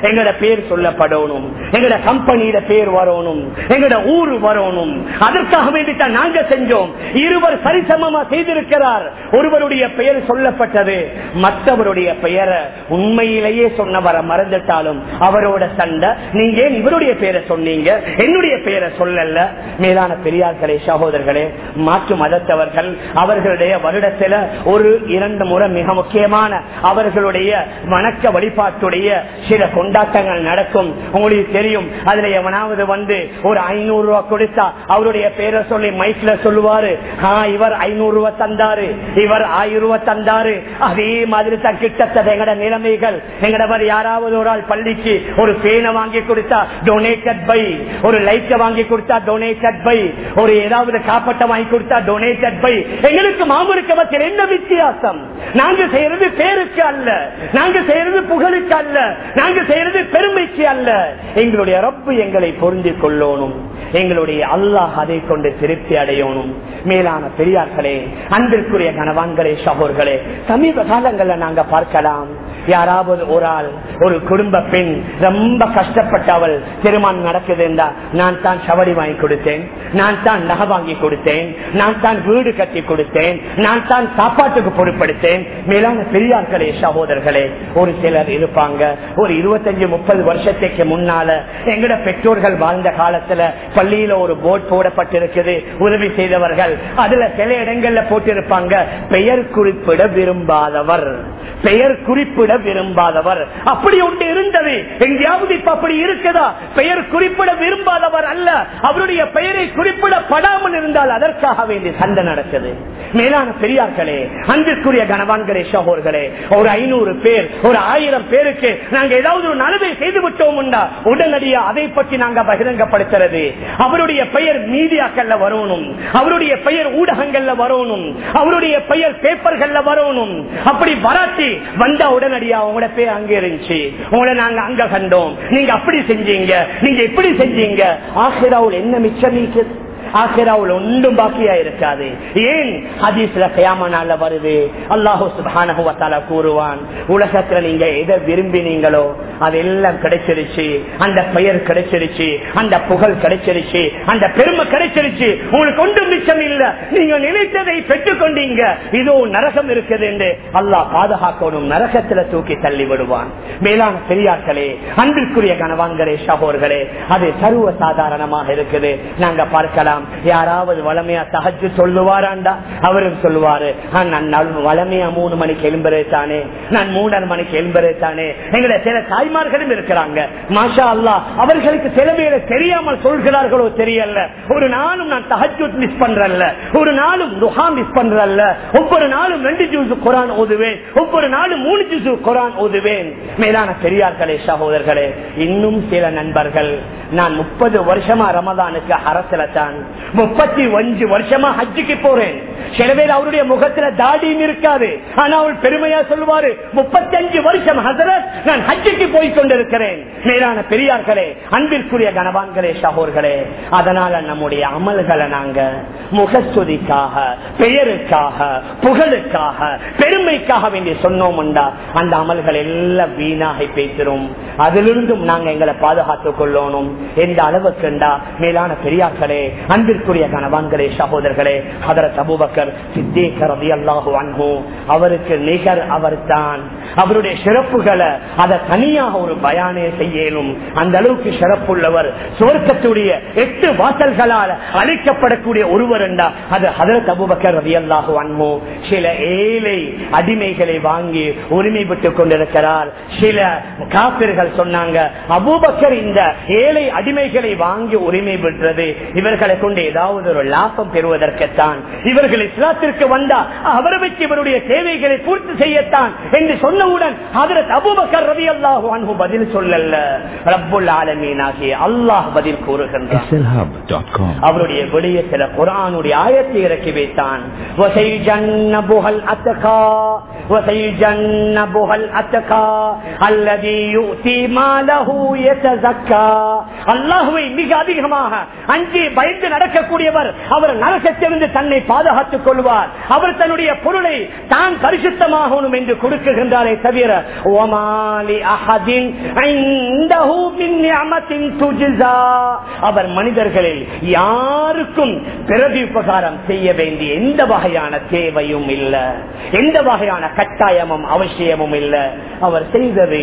எங்கட பேர் சொல்லப்படணும் எங்கட கம்பெனியில பேர் வரணும் எங்கட ஊரு வரணும் அதற்காக வேண்டித்தான் நாங்க செஞ்சோம் இருவர் சரிசமமா செய்திருக்கிறார் ஒருவருடைய பெயர் சொல்லப்பட்டது மற்றவருடைய பெயரை உண்மையிலேயே சொன்னவரை மறந்துட்டாலும் அவரோட சண்டை நீங்க ஏன் இவருடைய பேரை சொன்னீங்க என்னுடைய பெயரை சொல்லல மேலான பெரியார்களே சகோதரர்களே மாற்று மதத்தவர்கள் அவர்களுடைய வருடத்துல ஒரு இரண்டு முறை மிக முக்கியமான அவர்களுடைய வணக்க வழிபாட்டுடைய சில கொண்டாட்டங்கள் நடக்கும் உங்களுக்கு தெரியும் அதுல எவனாவது வந்து ஒரு ஐநூறு ரூபாய் கொடுத்தா அவருடைய பேரை சொல்லி மைக்ல சொல்லுவாரு "ஆ, இவர் ஐநூறு ரூபாய் தந்தாரு இவர் ஆயிரம் ரூபாய் தந்தாரு அதே மாதிரி தான் கிட்டத்தட்ட எங்கட நிலைமைகள் எங்கடவர் யாராவது ஒரு ஆள் பள்ளிக்கு ஒரு பேனை வாங்கி கொடுத்தா டொனேட்டட் பை ஒரு லைக்க வாங்கி கொடுத்தா டொனேட்டட் பை ஒரு ஏதாவது காப்பட்டை வாங்கி கொடுத்தா டொனேட்டட் பை எங்களுக்கு மாமருக்கவத்தில் என்ன வித்தியாசம் நாங்க செய்யறது பேருக்கு அல்ல நாங்க செய்யறது புகழுக்கு அல்ல நாங்க செய்யறது பெருமைக்கு அல்ல எங்களுடைய ரப்பு எங்களை பொருந்திக் கொள்ளணும் எங்களுடைய அல்லாஹ் அதை கொண்டு திருப்தி அடையணும் மேலான பெரியார்களே அன்பிற்குரிய கணவான்களே சகோர்களே சமீப காலங்கள்ல நாங்க பார்க்கலாம் யாராவது ஒரு ஆள் ஒரு குடும்ப பெண் ரொம்ப கஷ்டப்பட்டவள் திருமணம் நடக்குதுண்டா நான் தான் சவடி வாங்கி கொடுத்தேன் நான் தான் நகை வாங்கி கொடுத்தேன் நான் தான் வீடு கட்டி கொடுத்தேன் நான் தான் சாப்பாட்டுக்கு பொறுப்படுத்தேன் மேலான பெரியார்களே சகோதரர்களே ஒரு சிலர் இருப்பாங்க ஒரு இருபத்தஞ்சு முப்பது வருஷத்துக்கு முன்னால எங்கட பெற்றோர்கள் வாழ்ந்த காலத்துல பள்ளியில ஒரு போர்டு போடப்பட்டிருக்குது உதவி செய்தவர்கள் அதுல சில இடங்கள்ல போட்டிருப்பாங்க பெயர் குறிப்பிட விரும்பாதவர் பெயர் குறிப்பிட விரும்பாதவர் அப்படி ஒன்று இருந்தது எங்கேயாவது இப்ப அப்படி இருக்குதா பெயர் குறிப்பிட விரும்பாதவர் அல்ல அவருடைய பெயரை குறிப்பிடப்படாமல் இருந்தால் அதற்காக வேண்டிய சண்டை நடக்குது மேலான பெரியார்களே அன்பிற்குரிய கணவான்களே சகோர்களே ஒரு ஐநூறு பேர் ஒரு ஆயிரம் பேருக்கு நாங்க ஏதாவது ஒரு நலவை செய்து விட்டோம் உடனடியா அதை பற்றி நாங்க பகிரங்கப்படுத்துறது அவருடைய பெயர் மீடியாக்கள்ல வரணும் அவருடைய பெயர் ஊடகங்கள்ல வரணும் அவருடைய பெயர் பேப்பர்கள்ல வரணும் அப்படி வராட்டி வந்தா உடனடியா உங்களோட பேர் அங்க இருந்துச்சு உங்களை நாங்க அங்க கண்டோம் நீங்க அப்படி செஞ்சீங்க நீங்க இப்படி செஞ்சீங்க ஆசிராவில் என்ன மிச்சம் நீக்குது ஆசிராவில் ஒன்றும் பாக்கியா இருக்காது ஏன் ஹதீஸ்ல கயாம நாள்ல வருது அல்லாஹு சுபானஹு வத்தால கூறுவான் உலகத்துல நீங்க எதை விரும்பினீங்களோ அதெல்லாம் கிடைச்சிருச்சு அந்த பெயர் கிடைச்சிருச்சு அந்த புகழ் கிடைச்சிருச்சு அந்த பெருமை கிடைச்சிருச்சு உங்களுக்கு ஒன்றும் மிச்சம் இல்ல நீங்க நினைத்ததை பெற்றுக் கொண்டீங்க இதோ நரகம் இருக்குது என்று அல்லாஹ் பாதுகாக்கணும் நரகத்துல தூக்கி தள்ளி விடுவான் மேலான பெரியார்களே அன்பிற்குரிய கணவான்களே சகோர்களே அது சர்வ சாதாரணமாக இருக்குது நாங்க பார்க்கலாம் யாராவது வளமையா தகச்சு சொல்லுவாராண்டா அவரும் சொல்லுவாரு "ஆ, நான் நல்- வளமையா மூணு மணிக்கு எழும்புறே தானே நான் மூணரை மணிக்கு எழும்புறே தானே எங்களை சில தாய்மார்களும் இருக்கிறாங்க மாஷா அல்லா அவர்களுக்கு சில பேரை தெரியாமல் சொல்கிறார்களோ தெரியல ஒரு நாளும் நான் தஹஜ்ஜுத் மிஸ் பண்றல்ல ஒரு நாளும் துஹா மிஸ் பண்றல்ல ஒவ்வொரு நாளும் ரெண்டு ஜூஸ் குரான் ஓதுவேன் ஒவ்வொரு நாளும் மூணு ஜூஸ் குரான் ஓதுவேன் மேலான பெரியார்களே சகோதரர்களே இன்னும் சில நண்பர்கள் நான் முப்பது வருஷமா ரமதானுக்கு அரசுல தான் முப்பத்தி அஞ்சு வருஷமா ஹஜ்ஜுக்கு போறேன் சில பேர் அவருடைய முகத்துல தாடியும் இருக்காது ஆனா அவர் பெருமையா சொல்லுவாரு முப்பத்தஞ்சு வருஷம் ஹசரத் நான் ஹஜ்ஜுக்கு போய் கொண்டிருக்கிறேன் மேலான பெரியார்களே அன்பிற்குரிய கனவான்களே சகோர்களே அதனால நம்முடைய அமல்களை நாங்க முகஸ்துதிக்காக பெயருக்காக புகழுக்காக பெருமைக்காக வேண்டி சொன்னோம்டா அந்த அமல்கள் எல்லாம் வீணாகி பேசிரும் அதிலிருந்தும் நாங்க எங்களை பாதுகாத்துக் கொள்ளணும் எந்த அளவுக்குண்டா மேலான பெரியார்களே அன்பிற்குரிய கணவான்களே சகோதரர்களே அதர அபூபக்கர் சித்தேக்கர் ரதி அல்லாஹு அன்ஹு அவருக்கு நிகர் அவர்தான் அவருடைய சிறப்புகளை அதை தனியாக ஒரு பயானே செய்யலும் அந்த அளவுக்கு சிறப்புள்ளவர் சுவர்க்கத்துடைய எட்டு வாசல்களால் அழைக்கப்படக்கூடிய ஒருவர் என்றா அது ஹதரத் அபூபக்கர் ரதி அல்லாஹு அன்ஹு சில ஏழை அடிமைகளை வாங்கி உரிமை விட்டுக் கொண்டிருக்கிறார் சில காப்பிர்கள் சொன்னாங்க அபூபக்கர் இந்த ஏழை அடிமைகளை வாங்கி உரிமை பெற்றது இவர்களை கொண்டு ஏதாவது ஒரு லாபம் பெறுவதற்குத்தான் இவர்கள் இஸ்லாத்திற்கு வந்தா அவரை வச்சு இவருடைய தேவைகளை பூர்த்தி செய்யத்தான் என்று சொன்னவுடன் அதற்கு அபூபக்கர் ரவி அல்லாஹு அன்பு பதில் சொல்லல ரப்புல் ஆலமீனாகிய அல்லாஹ் பதில் கூறுகின்றார் slhub.com. அவருடைய வெளியே சில குரானுடைய ஆயத்தை இறக்கி வைத்தான் وَسَيُجَنَّبُهَا الْأَتْقَى وَسَيُجَنَّبُهَا الْأَتْقَى الَّذِي يُؤْتِي مَالَهُ يَتَزَكَّى அல்லாஹுவை மிக அதிகமாக அஞ்சு பயந்து நடக்கக்கூடியவர் அவர் நரகத்திலிருந்து தன்னை பாதுகாத்துக் கொள்வார் அவர் தன்னுடைய பொருளை தான் பரிசுத்தமாகணும் என்று கொடுக்குகின்றார் சொன்னாரே தவிர ஒமாலி அஹதின் ஐந்தஹு மின் நிஅமத்தின் துஜ்ஸா. அவர் மனிதர்களில் யாருக்கும் பிறவி உபகாரம் செய்ய வேண்டிய எந்த வகையான தேவையும் இல்ல எந்த வகையான கட்டாயமும் அவசியமும் இல்ல அவர் செய்தது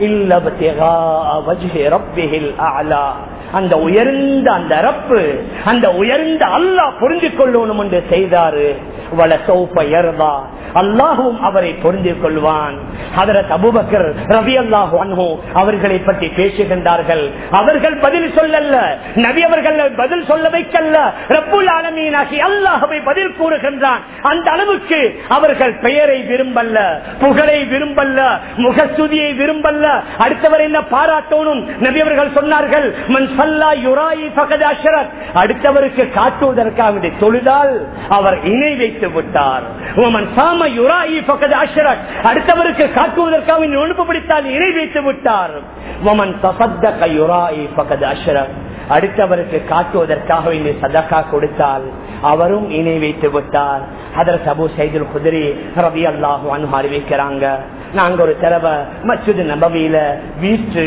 இல்ல ரப்பிஹில் அலா அந்த உயர்ந்த அந்த ரப்பு அந்த உயர்ந்த அல்லாஹ் புரிந்து கொள்ளணும் என்று செய்தாரு வள சௌப்ப எர்வா அல்லாஹும் அவரை புரிந்து கொள்வான் அதரத் அபுபக்கர் ரவி அல்லாஹு அன்ஹு அவர்களை பற்றி பேசுகின்றார்கள் அவர்கள் பதில் சொல்லல்ல நபி அவர்கள் பதில் சொல்ல வைக்கல்ல ரப்புல் ஆலமீனாகி அல்லாஹவை பதில் கூறுகின்றான் அந்த அளவுக்கு அவர்கள் பெயரை விரும்பல்ல புகழை விரும்பல்ல முகஸ்துதியை விரும்பல்ல அடுத்தவர் என்ன பாராட்டணும் நபி அவர்கள் சொன்னார்கள் மன் சல்லா யுராயி ஃபகத் அஷ்ரக். அடுத்தவருக்கு காட்டுவதற்காக வேண்டி தொழுதால் அவர் இணை வைத்து விட்டார் உமன் சாம யுராயி ஃபகத் அஷ்ரக். அடுத்தவருக்கு காட்டுவதற்காக வேண்டி நொழுப்பு பிடித்தால் இணை வைத்து விட்டார் உமன் தசத்தக யுராயி ஃபகத் அஷ்ரக். அடுத்தவருக்கு காட்டுவதற்காக வேண்டி சதக்கா கொடுத்தால் அவரும் இணை வைத்து விட்டார் அதற்கு அபு சைதுல் குதிரி ரவி அல்லாஹு அனு அறிவிக்கிறாங்க நாங்க ஒரு தடவை மச்சது நபவியில வீட்டு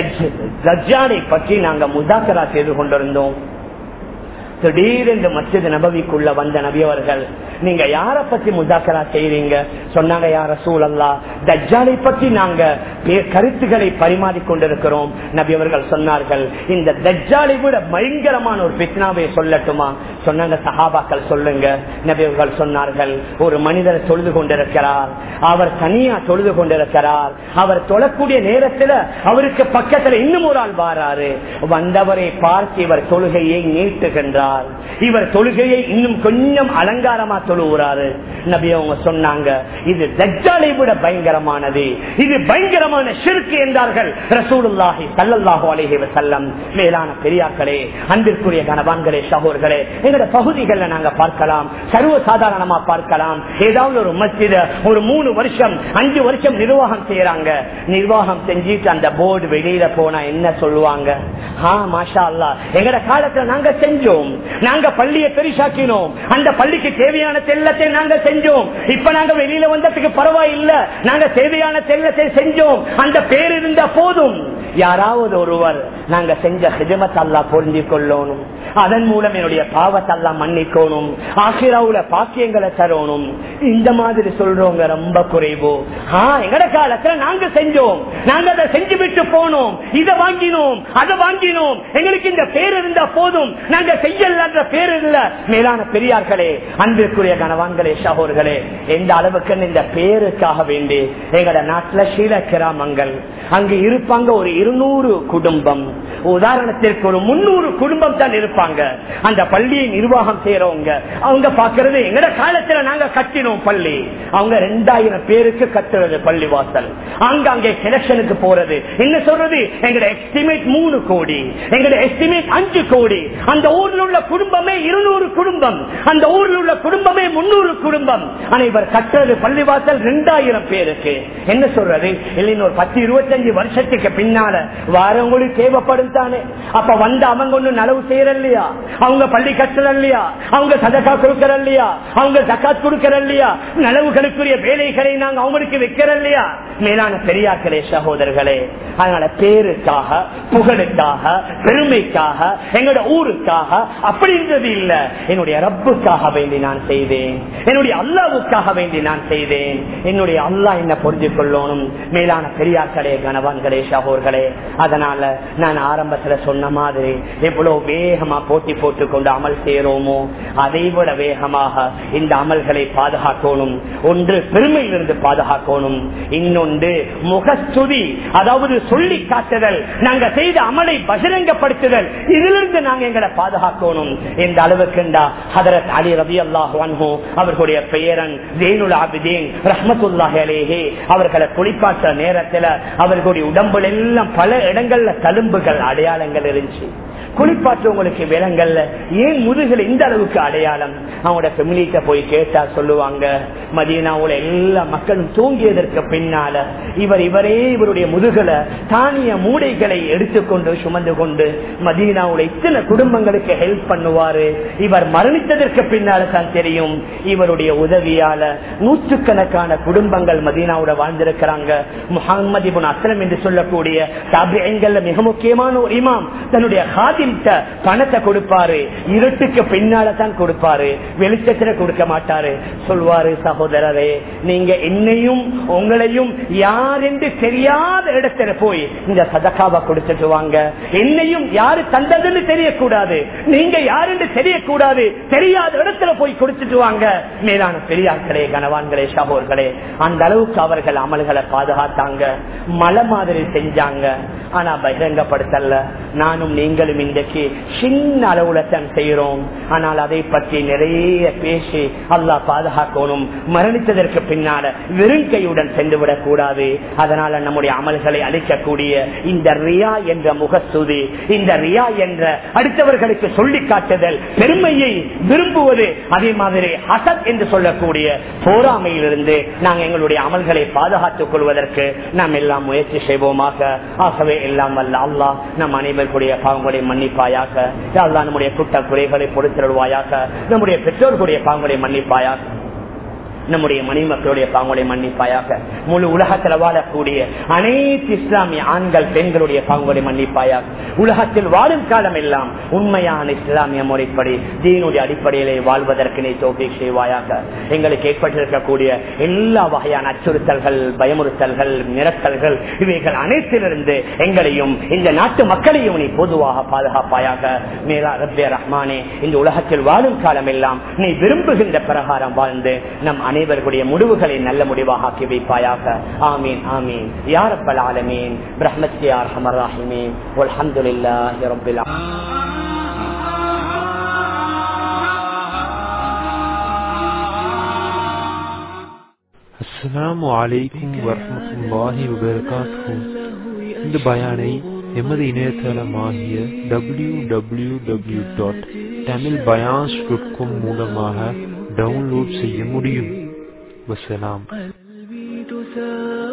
தஜ்ஜானை பற்றி நாங்க முதாக்கரா செய்து கொண்டிருந்தோம் திடீரென்று மச்சது நபவிக்குள்ள வந்த நபி அவர்கள் நீங்க யார பத்தி முதாக்கரா செய்றீங்க சொன்னாங்க யார சூழல்லா தஜ்ஜாலை பற்றி நாங்க பே- கருத்துக்களை பரிமாறிக் கொண்டிருக்கிறோம் நபி அவர்கள் சொன்னார்கள் இந்த தஜ்ஜாலை விட பயங்கரமான ஒரு பித்னாவை சொல்லட்டுமா சொன்னாங்க சஹாபாக்கள் சொல்லுங்க நபி அவர்கள் சொன்னார்கள் ஒரு மனிதர் தொழுது கொண்டிருக்கிறார் அவர் தனியா தொழுது கொண்டிருக்கிறார் அவர் தொழக்கூடிய நேரத்துல அவருக்கு பக்கத்துல இன்னும் ஒரு ஆள் வாராரு வந்தவரை பார்த்து இவர் தொழுகையை நீட்டுகின்றார் இவர் தொழுகையை இன்னும் கொஞ்சம் அலங்காரமா தொழுகிறாரு நபி அவங்க சொன்னாங்க இது தஜ்ஜாலை விட பயங்கரமானது இது பயங்கரமான ஷிர்க் என்றார்கள் ரசூலுல்லாஹி ஸல்லல்லாஹு அலைஹி வஸல்லம் மேலான பெரியாக்களே அன்பிற்குரிய கணவான்களே சகோதரர்களே எங்களோட பகுதிகளில் நாங்க பார்க்கலாம் சர்வ சாதாரணமா பார்க்கலாம் ஏதாவது ஒரு மஸ்ஜித ஒரு மூணு வருஷம் அஞ்சு வருஷம் நிர்வாகம் செய்யறாங்க நிர்வாகம் செஞ்சுட்டு அந்த போர்டு வெளியில போனா என்ன சொல்லுவாங்க ஆ மாஷா அல்லா எங்கட காலத்துல நாங்க செஞ்சோம் நாங்க பள்ளியை பெரிசாக்கினோம் அந்த பள்ளிக்கு தேவையான செல்லத்தை நாங்க செஞ்சோம் இப்ப நாங்க வெளியில வந்ததுக்கு பரவாயில்ல நாங்க தேவையான செல்லத்தை செஞ்சோம் அந்த பேர் இருந்த போதும் யாராவது ஒருவர் நாங்க செஞ்ச ஹிஜமத் அல்லா பொருந்தி கொள்ளணும் அதன் மூலம் என்னுடைய பாவத்தை எல்லாம் மன்னிக்கணும் ஆசிராவுல பாக்கியங்களை தரணும் இந்த மாதிரி சொல்றவங்க ரொம்ப குறைவு ஆ எங்கட காலத்துல நாங்க செஞ்சோம் நாங்க அதை செஞ்சு விட்டு போனோம் இதை வாங்கினோம் அதை வாங்கினோம் எங்களுக்கு இந்த பேர் இருந்தா போதும் நாங்க செய்யலன்ற பேர் இல்ல மேலான பெரியார்களே அன்பிற்குரிய கணவான்களே சகோர்களே எந்த அளவுக்கு இந்த பேருக்காக வேண்டி எங்கட நாட்டுல சீல கிராமங்கள் அங்கு இருப்பாங்க ஒரு இருநூறு குடும்பம் உதாரணத்திற்கு ஒரு முன்னூறு குடும்பம் தான் இருப்பாங்க அந்த பள்ளியை நிர்வாகம் செய்யறவங்க அவங்க பாக்குறது எங்கட காலத்துல நாங்க கட்டினோம் பள்ளி அவங்க ரெண்டாயிரம் பேருக்கு கட்டுறது பள்ளி வாசல் அங்க அங்கே செலக்ஷனுக்கு போறது என்ன சொல்றது எங்கட எஸ்டிமேட் மூணு கோடி எங்கட எஸ்டிமேட் அஞ்சு கோடி அந்த ஊர்ல உள்ள குடும்பமே இருநூறு குடும்பம் அந்த ஊர்ல உள்ள குடும்பமே முன்னூறு குடும்பம் ஆனா இவர் கட்டுறது பள்ளிவாசல் ரெண்டாயிரம் பேருக்கு என்ன சொல்றது இல்லைன்னு ஒரு பத்து இருபத்தஞ்சு வருஷத்துக்கு பின்னால வாரவங்களுக்கு தேவைப்படும் தானே அப்ப வந்து அவங்க ஒண்ணு நலவு செய்யற இல்லையா அவங்க பள்ளி கட்டுற இல்லையா அவங்க சதக்கா கொடுக்கற இல்லையா அவங்க ஜக்காத் கொடுக்கற இல்லையா நலவுகளுக்குரிய வேலைகளை நாங்க அவங்களுக்கு வைக்கிற இல்லையா மேலான பெரியாக்களே சகோதரர்களே அதனால பேருக்காக புகழுக்காக பெருமைக்காக எங்களோட ஊருக்காக அப்படின்றது இல்ல என்னுடைய ரப்புக்காக வேண்டி நான் செய்தேன் என்னுடைய அல்லாவுக்காக வேண்டி நான் செய்தேன் என்னுடைய அல்லாஹ் என்ன புரிஞ்சு கொள்ளணும் மேலான பெரியாக்களே கணவான்களே சகோர்களே அதனால நான் ஆரம்பத்துல சொன்ன மாதிரி எவ்வளவு வேகமா போட்டி போட்டுக் கொண்டு அமல் செய்யறோமோ அதை விட வேகமாக இந்த அமல்களை பாதுகாக்கணும் ஒன்று பெருமையிலிருந்து பாதுகாக்கணும் இன்னொன்று முகஸ்துதி அதாவது சொல்லி காட்டுதல் நாங்க செய்த அமலை பகிரங்கப்படுத்துதல் இதிலிருந்து நாங்க எங்களை பாதுகாக்கணும் இந்த அளவுக்குண்டா ஹதரத் அலி ரபி அல்லாஹ் அவர்களுடைய பெயரன் ஜெயினுல் ஆபிதீன் ரஹமத்துல்லாஹி அலேஹே அவர்களை குளிப்பாற்ற நேரத்துல அவர்களுடைய உடம்புல எல்லாம் பல இடங்கள்ல தழும்புகள் அடையாளங்கள் இருந்துச்சு குளிப்பாற்றவங்களுக்கு விலங்கல்ல ஏன் முதுகுல இந்த அளவுக்கு அடையாளம் அவங்களோட ஃபெமிலிட்ட போய் கேட்டா சொல்லுவாங்க மதீனாவுல எல்லா மக்களும் தூங்கியதற்கு பின்னால இவர் இவரே இவருடைய முதுகல தானிய மூடைகளை எடுத்துக்கொண்டு சுமந்து கொண்டு மதீனாவுல இத்தனை குடும்பங்களுக்கு ஹெல்ப் பண்ணுவாரு இவர் மரணித்ததற்கு பின்னால தான் தெரியும் இவருடைய உதவியால நூற்றுக்கணக்கான குடும்பங்கள் மதீனாவோட வாழ்ந்திருக்கிறாங்க முகமது இபுன் அஸ்லம் என்று சொல்லக்கூடிய தாபியங்கள்ல மிக முக்கியமான ஒரு இமாம் தன்னுடைய ஹாதிம்ட பணத்தை கொடுப்பாரு இருட்டுக்கு பின்னால தான் கொடுப்பாரு வெளிச்சத்துல கொடுக்க மாட்டாரு சொல்வாரு சகோதரரே நீங்க என்னையும் உங்களையும் யார் என்று தெரியாத இடத்துல போய் இந்த சதக்காவை கொடுத்துட்டு வாங்க என்னையும் யாரு தந்ததுன்னு தெரியக்கூடாது நீங்க யார் என்று தெரியக்கூடாது தெரியாத இடத்துல போய் கொடுத்துட்டு வாங்க மேலான பெரியார்களே கனவான்களே சகோர்களே அந்த அளவுக்கு அவர்கள் அமல்களை பாதுகாத்தாங்க மலை மாதிரி செஞ்சாங்க ஆனா பகிரங்கப்படுத்தல நானும் நீங்களும் இன்றைக்கு சின்ன அளவுல தான் செய்யறோம் ஆனால் அதை பற்றி நிறைய பேசி அல்லாஹ் பாதுகாக்கணும் மரணித்ததற்கு பின்னால வெறும் கையுடன் சென்று விடக் கூடாது அதனால நம்முடைய அமல்களை அளிக்கக்கூடிய இந்த ரியா என்ற முகஸ்துதி இந்த ரியா என்ற அடுத்தவர்களுக்கு சொல்லி காட்டுதல் பெருமையை விரும்புவது அதே மாதிரி ஹசத் என்று சொல்லக்கூடிய போராமையிலிருந்து நாங்கள் எங்களுடைய அமல்களை பாதுகாத்துக் கொள்வதற்கு நாம் எல்லாம் முயற்சி செய்வோமாக ஆகவே எல்லாம் வல்ல அல்லாஹ் நம் அனைவருடைய பாவங்களை மன்னிப்பாயாக அல்லா நம்முடைய குட்ட குறைகளை பொறுத்திருவாயாக நம்முடைய பெற்றோர்களுடைய பாவங்களை மன்னிப்பாயாக நம்முடைய மணிமக்களுடைய பாவங்களை மன்னிப்பாயாக முழு உலகத்தில் வாழக்கூடிய அனைத்து இஸ்லாமிய ஆண்கள் பெண்களுடைய பாவங்களை மன்னிப்பாயாக உலகத்தில் வாழும் காலம் எல்லாம் உண்மையான இஸ்லாமிய முறைப்படி தீனுடைய அடிப்படையிலே வாழ்வதற்கு நீ தோல்வி செய்வாயாக எங்களுக்கு ஏற்பட்டிருக்கக்கூடிய எல்லா வகையான அச்சுறுத்தல்கள் பயமுறுத்தல்கள் மிரட்டல்கள் இவைகள் அனைத்திலிருந்து எங்களையும் இந்த நாட்டு மக்களையும் நீ பொதுவாக பாதுகாப்பாயாக மேலா ரப்பே ரஹ்மானே இந்த உலகத்தில் வாழும் காலம் எல்லாம் நீ விரும்புகின்ற பிரகாரம் வாழ்ந்து நம் அனைவர்களுடைய முடிவுகளை நல்ல முடிவாக ஆக்கி வைப்பாயாக ஆமீன் ஆமீன் யார் அப்பல் ஆலமீன் பிரஹ்மத்யார் ஹமர் ராஹிமீன் அல்ஹம்துலில்லாஹி ரப்பில் அஸ்ஸலாமு அலைக்கும் வரமத்துல்லாஹி வபரகாத்துஹு இந்த பயானை எமது இணையதளமாகிய W W W dot Tamil பயான்ஸ் டாட் காம் மூலமாக டவுன்லோட் செய்ய முடியும் வசலாம்